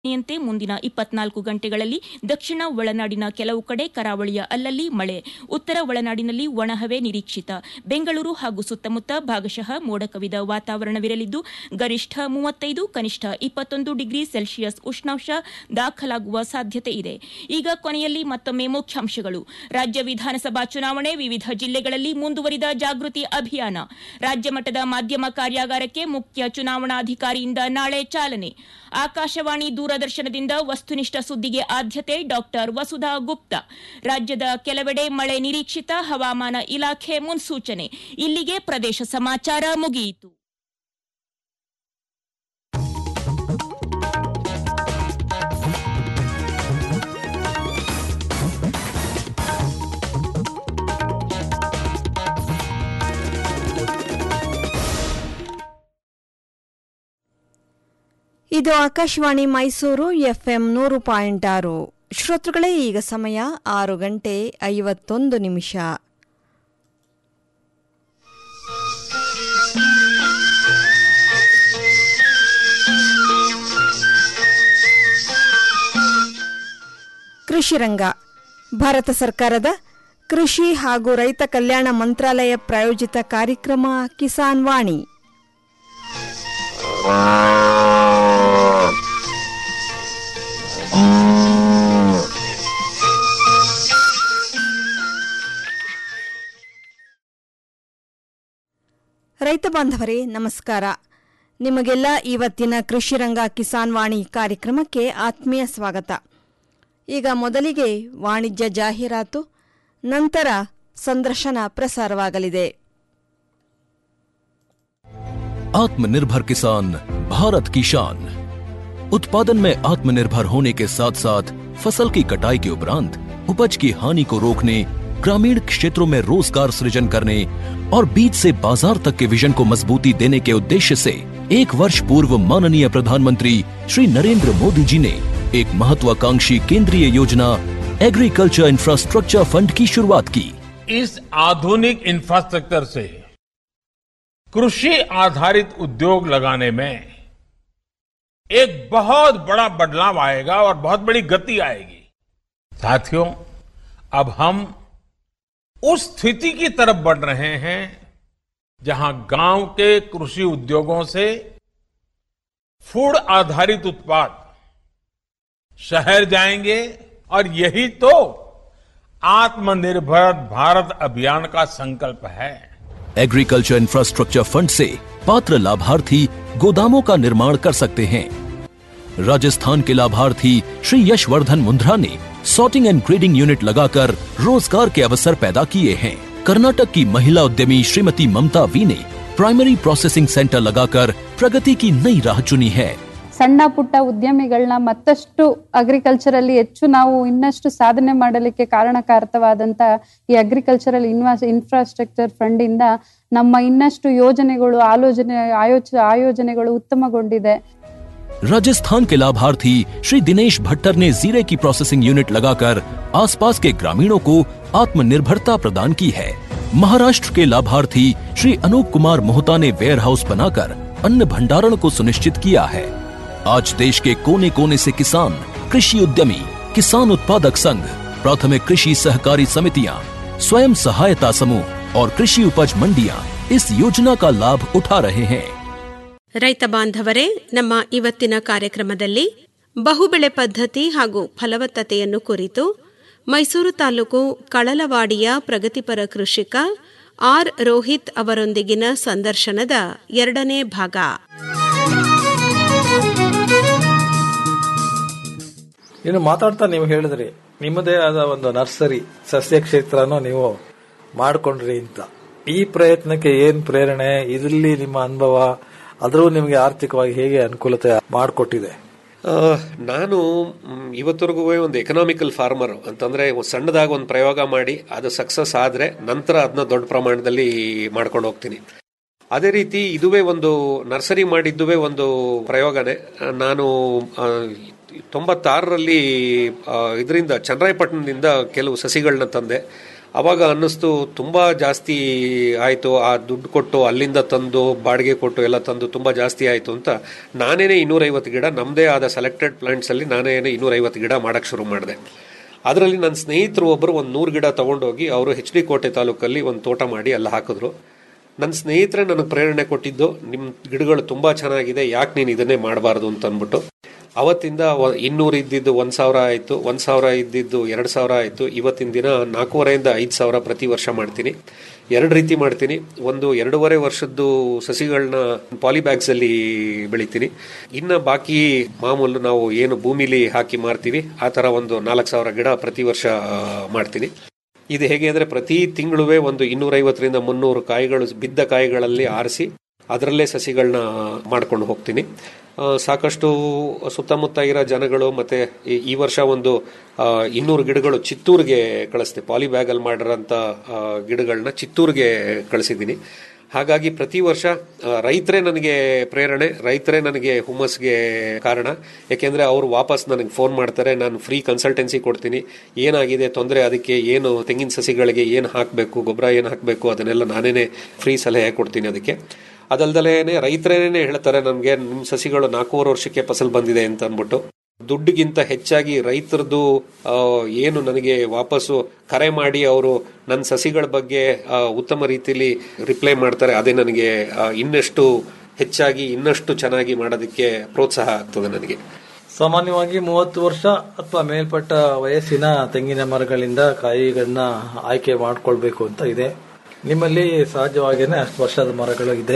ನಿಯಂತೆ ಮುಂದಿನ ಇಪ್ಪತ್ನಾಲ್ಕು ಗಂಟೆಗಳಲ್ಲಿ ದಕ್ಷಿಣ ಒಳನಾಡಿನ ಕೆಲವು ಕಡೆ ಕರಾವಳಿಯ ಅಲ್ಲಲ್ಲಿ ಮಳೆ ಉತ್ತರ ಒಳನಾಡಿನಲ್ಲಿ ಒಣಹವೆ ನಿರೀಕ್ಷಿತ ಬೆಂಗಳೂರು ಹಾಗೂ ಸುತ್ತಮುತ್ತ ಭಾಗಶಃ ಮೋಡ ಕವಿದ ವಾತಾವರಣವಿರಲಿದ್ದು ಗರಿಷ್ಠ ಮೂವತ್ತೈದು ಕನಿಷ್ಠ ಇಪ್ಪತ್ತೊಂದು ಡಿಗ್ರಿ ಸೆಲ್ಸಿಯಸ್ ಉಷ್ಣಾಂಶ ದಾಖಲಾಗುವ ಸಾಧ್ಯತೆ ಇದೆ ಈಗ ಕೊನೆಯಲ್ಲಿ ಮತ್ತೊಮ್ಮೆ ಮುಖ್ಯಾಂಶಗಳು ರಾಜ್ಯ ವಿಧಾನಸಭಾ ಚುನಾವಣೆ ವಿವಿಧ ಜಿಲ್ಲೆಗಳಲ್ಲಿ ಮುಂದುವರಿದ ಜಾಗೃತಿ ಅಭಿಯಾನ ರಾಜ್ಯ ಮಟ್ಟದ ಮಾಧ್ಯಮ ಕಾರ್ಯಾಗಾರಕ್ಕೆ ಮುಖ್ಯ ಚುನಾವಣಾಧಿಕಾರಿಯಿಂದ ನಾಳೆ ಚಾಲನೆ ಆಕಾಶವಾಣಿ ದೂರದರ್ಶನದಿಂದ ವಸ್ತುನಿಷ್ಠ ಸುದ್ದಿಗೆ ಆದ್ಯತೆ ಡಾಕ್ಟರ್ ವಸುಧಾ ಗುಪ್ತಾ ರಾಜ್ಯದ ಕೆಲವೆಡೆ ಮಳೆ ನಿರೀಕ್ಷಿತ ಹವಾಮಾನ ಇಲಾಖೆ ಮುನ್ಸೂಚನೆ ಇಲ್ಲಿಗೆ ಪ್ರದೇಶ ಸಮಾಚಾರ ಮುಗಿಯಿತು ಇದು ಆಕಾಶವಾಣಿ ಮೈಸೂರು ಎಫ್ಎಂ ನೂರು ಪಾಯಿಂಟ್ ಆರು ಶ್ರೋತೃಗಳೇ ಈಗ ಸಮಯ ಆರು ಗಂಟೆ ಐವತ್ತೊಂದು ನಿಮಿಷ ಕೃಷಿ ರಂಗ ಭಾರತ ಸರ್ಕಾರದ ಕೃಷಿ ಹಾಗೂ ರೈತ ಕಲ್ಯಾಣ ಮಂತ್ರಾಲಯ ಪ್ರಾಯೋಜಿತ ಕಾರ್ಯಕ್ರಮ ಕಿಸಾನ್ ವಾಣಿ ರೈತ ಬಾಂಧವರೇ ನಮಸ್ಕಾರ ನಿಮಗೆಲ್ಲ ಇವತ್ತಿನ ಕೃಷಿ ರಂಗ ಕಿಸಾನ್ ವಾಣಿ ಕಾರ್ಯಕ್ರಮಕ್ಕೆ ಆತ್ಮೀಯ ಸ್ವಾಗತ ಈಗ ಮೊದಲಿಗೆ ವಾಣಿಜ್ಯ ಜಾಹೀರಾತು ನಂತರ ಸಂದರ್ಶನ ಪ್ರಸಾರವಾಗಲಿದೆ आत्मनिर्भर किसान भारत की शान उत्पादन में आत्मनिर्भर होने के साथ साथ फसल की कटाई के उपरांत उपज की हानि को रोकने ग्रामीण क्षेत्रों में रोजगार सृजन करने और बीज से बाजार तक के विजन को मजबूती देने के उद्देश्य से एक वर्ष पूर्व माननीय प्रधानमंत्री श्री नरेंद्र मोदी जी ने एक महत्वाकांक्षी केंद्रीय योजना एग्रीकल्चर इंफ्रास्ट्रक्चर फंड की शुरुआत की इस आधुनिक इंफ्रास्ट्रक्चर से कृषि आधारित उद्योग लगाने में एक बहुत बड़ा बदलाव आएगा और बहुत बड़ी गति आएगी साथियों अब हम उस स्थिति की तरफ बढ़ रहे हैं जहां गांव के कृषि उद्योगों से फूड आधारित उत्पाद शहर जाएंगे और यही तो आत्मनिर्भर भारत अभियान का संकल्प है एग्रीकल्चर इंफ्रास्ट्रक्चर फंड से पात्र लाभार्थी गोदामों का निर्माण कर सकते हैं राजस्थान के लाभार्थी श्री यशवर्धन मुंद्रा ने सॉर्टिंग एंड ग्रेडिंग यूनिट लगाकर रोजगार के अवसर पैदा किए हैं कर्नाटक की महिला उद्यमी श्रीमती ममता वी ने प्राइमरी प्रोसेसिंग सेंटर लगाकर प्रगति की नई राह चुनी है ಸಣ್ಣ ಪುಟ್ಟ ಉದ್ಯಮಿಗಳನ್ನ ಮತ್ತಷ್ಟು ಅಗ್ರಿಕಲ್ಚರಲ್ಲಿ ಹೆಚ್ಚು ನಾವು ಇನ್ನಷ್ಟು ಸಾಧನೆ ಮಾಡಲಿಕ್ಕೆ ಕಾರಣಕಾರಕವಾದಂತ ಈ ಅಗ್ರಿಕಲ್ಚರಲ್ ಇನ್ವಾಸ್ ಇನ್ಫ್ರಾಸ್ಟ್ರಕ್ಚರ್ ಫಂಡ್ ಇಂದ ನಮ್ಮ ಇನ್ನಷ್ಟು ಯೋಜನೆಗಳು ಆಲೋಚನೆ ಆಯೋಚ ಆಯೋಜನೆಗಳು ಉತ್ತಮಗೊಂಡಿದೆ राजस्थान के लाभार्थी श्री दिनेश भट्टर ने जीरे की प्रोसेसिंग यूनिट लगाकर आसपास के ग्रामीणों को आत्मनिर्भरता प्रदान की है महाराष्ट्र के लाभार्थी श्री अनूप कुमार मोहता ने वेयर हाउस बनाकर अन्न भंडारण को सुनिश्चित किया है आज देश के कोने कोने से किसान कृषि उद्यमी किसान उत्पादक संघ प्राथमिक कृषि सहकारी समितियां स्वयं सहायता समूह और कृषि उपज मंडियां इस योजना का लाभ उठा रहे हैं ರೈತ ಬಾಂಧವರೇ ನಮ್ಮ ಇವತ್ತಿನ ಕಾರ್ಯಕ್ರಮದಲ್ಲಿ ಬಹುಬೆಳೆ ಪದ್ಧತಿ ಹಾಗೂ ಫಲವತ್ತತೆಯನ್ನು ಕುರಿತು ಮೈಸೂರು ತಾಲೂಕು ಕಳಲವಾಡಿಯ ಪ್ರಗತಿಪರ ಕೃಷಿಕ ಆರ್ ರೋಹಿತ್ ಅವರೊಂದಿಗಿನ ಸಂದರ್ಶನದ ಎರಡನೇ ಭಾಗ ಇನ್ನು ಮಾತಾಡ್ತಾ ನೀವು ಹೇಳಿದ್ರಿ ನಿಮ್ಮದೇ ಆದ ಒಂದು ನರ್ಸರಿ ಸಸ್ಯ ಕ್ಷೇತ್ರನೂ ನೀವು ಮಾಡ್ಕೊಂಡ್ರಿ ಅಂತ ಈ ಪ್ರಯತ್ನಕ್ಕೆ ಏನ್ ಪ್ರೇರಣೆ ಇದರಲ್ಲಿ ನಿಮ್ಮ ಅನುಭವ ಅದ್ರೂ ನಿಮಗೆ ಆರ್ಥಿಕವಾಗಿ ಹೇಗೆ ಅನುಕೂಲತೆ ಮಾಡಿಕೊಟ್ಟಿದೆ ಆ, ನಾನು ಮ್, ಇವತ್ತರೆಗೂ ಒಂದು ಎಕನಾಮಿಕಲ್ ಫಾರ್ಮರ್ ಅಂತಂದ್ರೆ ಒಂದ್ ಸಣ್ಣದಾಗಿ ಒಂದು ಪ್ರಯೋಗ ಮಾಡಿ ಅದು ಸಕ್ಸಸ್ ಆದ್ರೆ ನಂತರ ಅದನ್ನ ದೊಡ್ಡ ಪ್ರಮಾಣದಲ್ಲಿ ಮಾಡ್ಕೊಂಡು ಹೋಗ್ತೀನಿ ಅದೇ ರೀತಿ ಇದುವೇ ಒಂದು ನರ್ಸರಿ ಮಾಡಿದ್ದುವೇ ಒಂದು ಪ್ರಯೋಗನೇ ನಾನು ಆ, ತೊಂಬತ್ತಾರರಲ್ಲಿ ಇದರಿಂದ ಚನ್ನರಾಯಪಟ್ಟಣದಿಂದ ಕೆಲವು ಸಸಿಗಳನ್ನ ತಂದೆ ಅವಾಗ ಅನ್ನಿಸ್ತು ತುಂಬಾ ಜಾಸ್ತಿ ಆಯ್ತು ಆ ದುಡ್ಡು ಕೊಟ್ಟು ಅಲ್ಲಿಂದ ತಂದು ಬಾಡಿಗೆ ಕೊಟ್ಟು ಎಲ್ಲ ತಂದು ತುಂಬಾ ಜಾಸ್ತಿ ಆಯ್ತು ಅಂತ ನಾನೇನೆ ಇನ್ನೂರೈವತ್ತು ಗಿಡ ನಮ್ಮದೇ ಆದ ಸೆಲೆಕ್ಟೆಡ್ ಪ್ಲಾಂಟ್ಸ್ ಅಲ್ಲಿ ನಾನೇನೆ ಇನ್ನೂರೈವತ್ತು ಗಿಡ ಮಾಡಕ್ ಶುರು ಮಾಡಿದೆ ಅದರಲ್ಲಿ ನನ್ನ ಸ್ನೇಹಿತರು ಒಬ್ಬರು ಒಂದು ನೂರು ಗಿಡ ತಗೊಂಡೋಗಿ ಅವರು ಎಚ್ ಡಿ ಕೋಟೆ ತಾಲೂಕಲ್ಲಿ ಒಂದು ತೋಟ ಮಾಡಿ ಅಲ್ಲಿ ಹಾಕಿದ್ರು ನನ್ನ ಸ್ನೇಹಿತರೆ ನನಗೆ ಪ್ರೇರಣೆ ಕೊಟ್ಟಿದ್ದು ನಿಮ್ಮ ಗಿಡಗಳು ತುಂಬಾ ಚೆನ್ನಾಗಿದೆ ಯಾಕೆ ನೀನು ಇದನ್ನೇ ಮಾಡಬಾರ್ದು ಅಂತ ಅಂದ್ಬಿಟ್ಟು ಅವತ್ತಿಂದ ವ- ಇನ್ನೂರು ಇದ್ದಿದ್ದು ಒಂದ್ ಸಾವಿರ ಆಯ್ತು ಒಂದ್ ಸಾವಿರ ಇದ್ದಿದ್ದು ಎರಡ್ ಸಾವಿರ ಆಯ್ತು ಇವತ್ತಿನ ದಿನ ನಾಲ್ಕೂವರೆಯಿಂದ ಐದು ಸಾವಿರ ಪ್ರತಿ ವರ್ಷ ಮಾಡ್ತೀನಿ ಎರಡು ರೀತಿ ಮಾಡ್ತೀನಿ ಒಂದು ಎರಡೂವರೆ ವರ್ಷದ್ದು ಸಸಿಗಳನ್ನ ಪಾಲಿಬ್ಯಾಗ್ಸ್ ಅಲ್ಲಿ ಬೆಳಿತೀನಿ ಇನ್ನ ಬಾಕಿ ಮಾಮೂಲು ನಾವು ಏನು ಭೂಮಿಲಿ ಹಾಕಿ ಮಾರ್ತೀವಿ ಆ ತರ ಒಂದು ನಾಲ್ಕು ಸಾವಿರ ಗಿಡ ಪ್ರತಿ ವರ್ಷ ಆ, ಮಾಡ್ತೀನಿ ಇದು ಹೇಗೆ ಅಂದ್ರೆ ಪ್ರತಿ ತಿಂಗಳುವೆ ಒಂದು ಇನ್ನೂರೈವತ್ತರಿಂದ ಮುನ್ನೂರು ಕಾಯಿಗಳು ಬಿದ್ದ ಕಾಯಿಗಳಲ್ಲಿ ಆರಿಸಿ ಅದರಲ್ಲೇ ಸಸಿಗಳನ್ನ ಮಾಡ್ಕೊಂಡು ಹೋಗ್ತೀನಿ ಆ, ಸಾಕಷ್ಟು ಸುತ್ತಮುತ್ತ ಇರೋ ಜನಗಳು ಮತ್ತೆ ಈ- ಈ ವರ್ಷ ಒಂದು ಆ, ಇನ್ನೂರು ಗಿಡಗಳು ಚಿತ್ತೂರಿಗೆ ಕಳಿಸ್ತೆ ಪಾಲಿ ಬ್ಯಾಗ್ ಅಲ್ಲಿ ಮಾಡಿರೋಂಥ ಗಿಡಗಳನ್ನ ಚಿತ್ತೂರಿಗೆ ಕಳಿಸಿದ್ದೀನಿ ಹಾಗಾಗಿ ಪ್ರತಿ ವರ್ಷ ಆ, ರೈತರೇ ನನಗೆ ಪ್ರೇರಣೆ ರೈತರೇ ನನಗೆ ಹುಮ್ಮಸ್ಗೆ ಕಾರಣ ಯಾಕೆಂದ್ರೆ ಅವರು ವಾಪಸ್ ನನಗೆ ಫೋನ್ ಮಾಡ್ತಾರೆ ನಾನು ಫ್ರೀ ಕನ್ಸಲ್ಟೆನ್ಸಿ ಕೊಡ್ತೀನಿ ಏನಾಗಿದೆ ತೊಂದರೆ ಅದಕ್ಕೆ ಏನು ತೆಂಗಿನ ಸಸಿಗಳಿಗೆ ಏನು ಹಾಕಬೇಕು ಗೊಬ್ಬರ ಏನು ಹಾಕಬೇಕು ಅದನ್ನೆಲ್ಲ ನಾನೇನೆ ಫ್ರೀ ಸಲಹೆ ಕೊಡ್ತೀನಿ ಅದಕ್ಕೆ ಅದಲ್ದಲೇನೆ ರೈತರೇನೆ ಹೇಳ್ತಾರೆ ನಮಗೆ ನಿಮ್ಮ ಸಸಿಗಳು ನಾಲ್ಕೂವರೆ ವರ್ಷಕ್ಕೆ ಫಸಲ್ ಬಂದಿದೆ ಅಂತ ಅಂದ್ಬಿಟ್ಟು ದುಡ್ಡಿಗಿಂತ ಹೆಚ್ಚಾಗಿ ರೈತರದು ಆ, ಏನು ನನಗೆ ವಾಪಸ್ಸು ಕರೆ ಮಾಡಿ ಅವರು ನನ್ನ ಸಸಿಗಳ ಬಗ್ಗೆ ಆ, ಉತ್ತಮ ರೀತಿಯಲ್ಲಿ ರಿಪ್ಲೈ ಮಾಡ್ತಾರೆ ಅದೇ ನನಗೆ ಆ, ಇನ್ನಷ್ಟು ಹೆಚ್ಚಾಗಿ ಇನ್ನಷ್ಟು ಚೆನ್ನಾಗಿ ಮಾಡೋದಕ್ಕೆ ಪ್ರೋತ್ಸಾಹ ಆಗ್ತದೆ ನನಗೆ ಸಾಮಾನ್ಯವಾಗಿ ಮೂವತ್ತು ವರ್ಷ ಅಥವಾ ಮೇಲ್ಪಟ್ಟ ವಯಸ್ಸಿನ ತೆಂಗಿನ ಮರಗಳಿಂದ ಕಾಯಿಗಳನ್ನ ಆಯ್ಕೆ ಮಾಡ್ಕೊಳ್ಬೇಕು ಅಂತ ಇದೆ ನಿಮ್ಮಲ್ಲಿ ಸಹಜವಾಗಿಯೇ ಅಷ್ಟು ವರ್ಷದ ಮರಗಳು ಇದೆ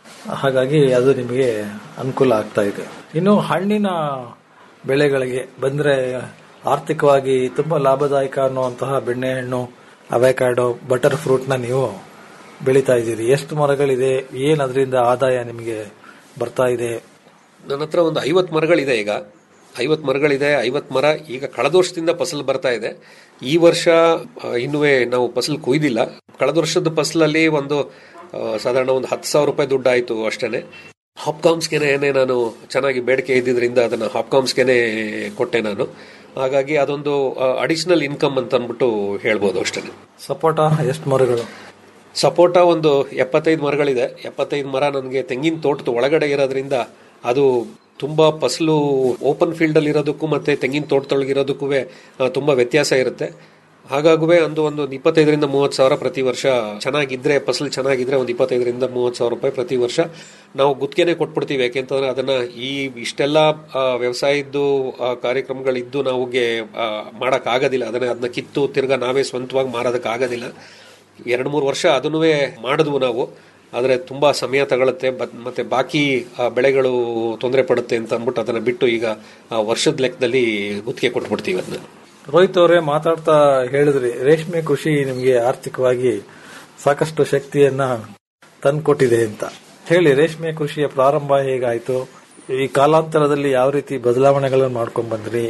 ಹಾಗಾಗಿ ಅದು ನಿಮಗೆ ಅನುಕೂಲ ಆಗ್ತಾ ಇದೆ ಇನ್ನು ಹಣ್ಣಿನ ಬೆಳೆಗಳಿಗೆ ಬಂದ್ರೆ ಆರ್ಥಿಕವಾಗಿ ತುಂಬಾ ಲಾಭದಾಯಕ ಅನ್ನುವಂತಹ ಬೆಣ್ಣೆಹಣ್ಣು ಅವೆಕಾಡೋ ಬಟರ್ ಫ್ರೂಟ್ನ ನೀವು ಬೆಳೀತಾ ಇದ್ದೀರಿ ಎಷ್ಟು ಮರಗಳಿದೆ ಏನ್ ಅದರಿಂದ ಆದಾಯ ನಿಮಗೆ ಬರ್ತಾ ಇದೆ ನನ್ನ ಹತ್ರ ಒಂದು ಐವತ್ ಮರಗಳಿದೆ ಈಗ ಐವತ್ ಮರಗಳಿದೆ ಐವತ್ ಮರ ಈಗ ಕಳೆದ ವರ್ಷದಿಂದ ಫಸಲು ಬರ್ತಾ ಇದೆ ಈ ವರ್ಷ ಆ, ಇನ್ನುವೇ ನಾವು ಫಸಲು ಕೊಯ್ದಿಲ್ಲ ಕಳೆದ ವರ್ಷದ ಫಸಲಲ್ಲಿ ಒಂದು ಆ, ಸಾಧಾರಣ ಒಂದು ಹತ್ತು ಸಾವಿರ ರೂಪಾಯಿ ದುಡ್ಡು ಆಯ್ತು ಅಷ್ಟೇನೆ ಹಾಪ್ಕಾಮ್ಸ್ಗೆನೆ ನಾನು ಚೆನ್ನಾಗಿ ಬೇಡಿಕೆ ಇದ್ದಿದ್ರಿಂದ ಅದನ್ನ ಹಾಪ್ಕಾಮ್ಸ್ಗೆನೆ ಕೊಟ್ಟೆ ನಾನು ಹಾಗಾಗಿ ಅದೊಂದು ಅಡಿಷನಲ್ ಇನ್ಕಮ್ ಅಂತ ಅಂದ್ಬಿಟ್ಟು ಹೇಳ್ಬೋದು ಅಷ್ಟೇನೆ ಸಪೋಟ ಎಷ್ಟು ಮರಗಳು ಸಪೋಟ ಒಂದು ಎಪ್ಪತ್ತೈದು ಮರಗಳಿದೆ ಎಪ್ಪತ್ತೈದು ಮರ ನನಗೆ ತೆಂಗಿನ ತೋಟದ ಒಳಗಡೆ ಇರೋದ್ರಿಂದ ಅದು ತುಂಬಾ ಫಸಲು ಓಪನ್ ಫೀಲ್ಡ್ ಅಲ್ಲಿ ಇರೋದಕ್ಕೂ ಮತ್ತೆ ತೆಂಗಿನ ತೋಟದೊಳಗಿರೋದಕ್ಕೂ ತುಂಬಾ ವ್ಯತ್ಯಾಸ ಇರುತ್ತೆ ಹಾಗಾಗುವೆ ಒಂದು ಒಂದು ಇಪ್ಪತ್ತೈದರಿಂದ ಮೂವತ್ತು ಸಾವಿರ ಪ್ರತಿ ವರ್ಷ ಚೆನ್ನಾಗಿದ್ರೆ ಫಸಲು ಚೆನ್ನಾಗಿದ್ರೆ ಒಂದು ಇಪ್ಪತ್ತೈದರಿಂದ ಮೂವತ್ತು ಸಾವಿರ ರೂಪಾಯಿ ಪ್ರತಿ ವರ್ಷ ನಾವು ಗುತ್ತಿಗೆನೆ ಕೊಟ್ಬಿಡ್ತೀವಿ ಯಾಕೆಂತಂದ್ರೆ ಅದನ್ನ ಈ ಇಷ್ಟೆಲ್ಲ ಆ, ವ್ಯವಸಾಯದ್ದು ಆ, ಕಾರ್ಯಕ್ರಮಗಳಿದ್ದು ನಾವುಗೆ ಮಾಡಕ್ ಆಗೋದಿಲ್ಲ ಅದನ್ನ ಅದನ್ನ ಕಿತ್ತು ತಿರ್ಗಾ ನಾವೇ ಸ್ವಂತವಾಗಿ ಮಾರೋದಕ್ಕೆ ಆಗೋದಿಲ್ಲ ಎರಡು ಮೂರು ವರ್ಷ ಅದನ್ನೂ ಮಾಡಿದ್ವು ನಾವು ಆದರೆ ತುಂಬಾ ಸಮಯ ತಗೊಳುತ್ತೆ ಬತ್- ಮತ್ತೆ ಬಾಕಿ ಆ, ಬೆಳೆಗಳು ತೊಂದರೆ ಪಡುತ್ತೆ ಅಂತ ಅಂದ್ಬಿಟ್ಟು ಅದನ್ನ ಬಿಟ್ಟು ಈಗ ಆ, ವರ್ಷದ ಲೆಕ್ಕದಲ್ಲಿ ಗುತ್ತಿಗೆ ಕೊಟ್ಬಿಡ್ತೀವಿ ಅದನ್ನ ರೋಹಿತ್ ಅವರೇ ಮಾತಾಡ್ತಾ ಹೇಳಿದ್ರಿ ರೇಷ್ಮೆ ಕೃಷಿ ನಿಮಗೆ ಆರ್ಥಿಕವಾಗಿ ಸಾಕಷ್ಟು ಶಕ್ತಿಯನ್ನ ತಂದ್ಕೊಟ್ಟಿದೆ ಅಂತ ಹೇಳಿ ರೇಷ್ಮೆ ಕೃಷಿಯ ಪ್ರಾರಂಭ ಹೇಗಾಯ್ತು ಈ ಕಾಲಾಂತರದಲ್ಲಿ ಯಾವ ರೀತಿ ಬದಲಾವಣೆಗಳನ್ನು ಮಾಡ್ಕೊಂಡ್ ಬಂದ್ರಿ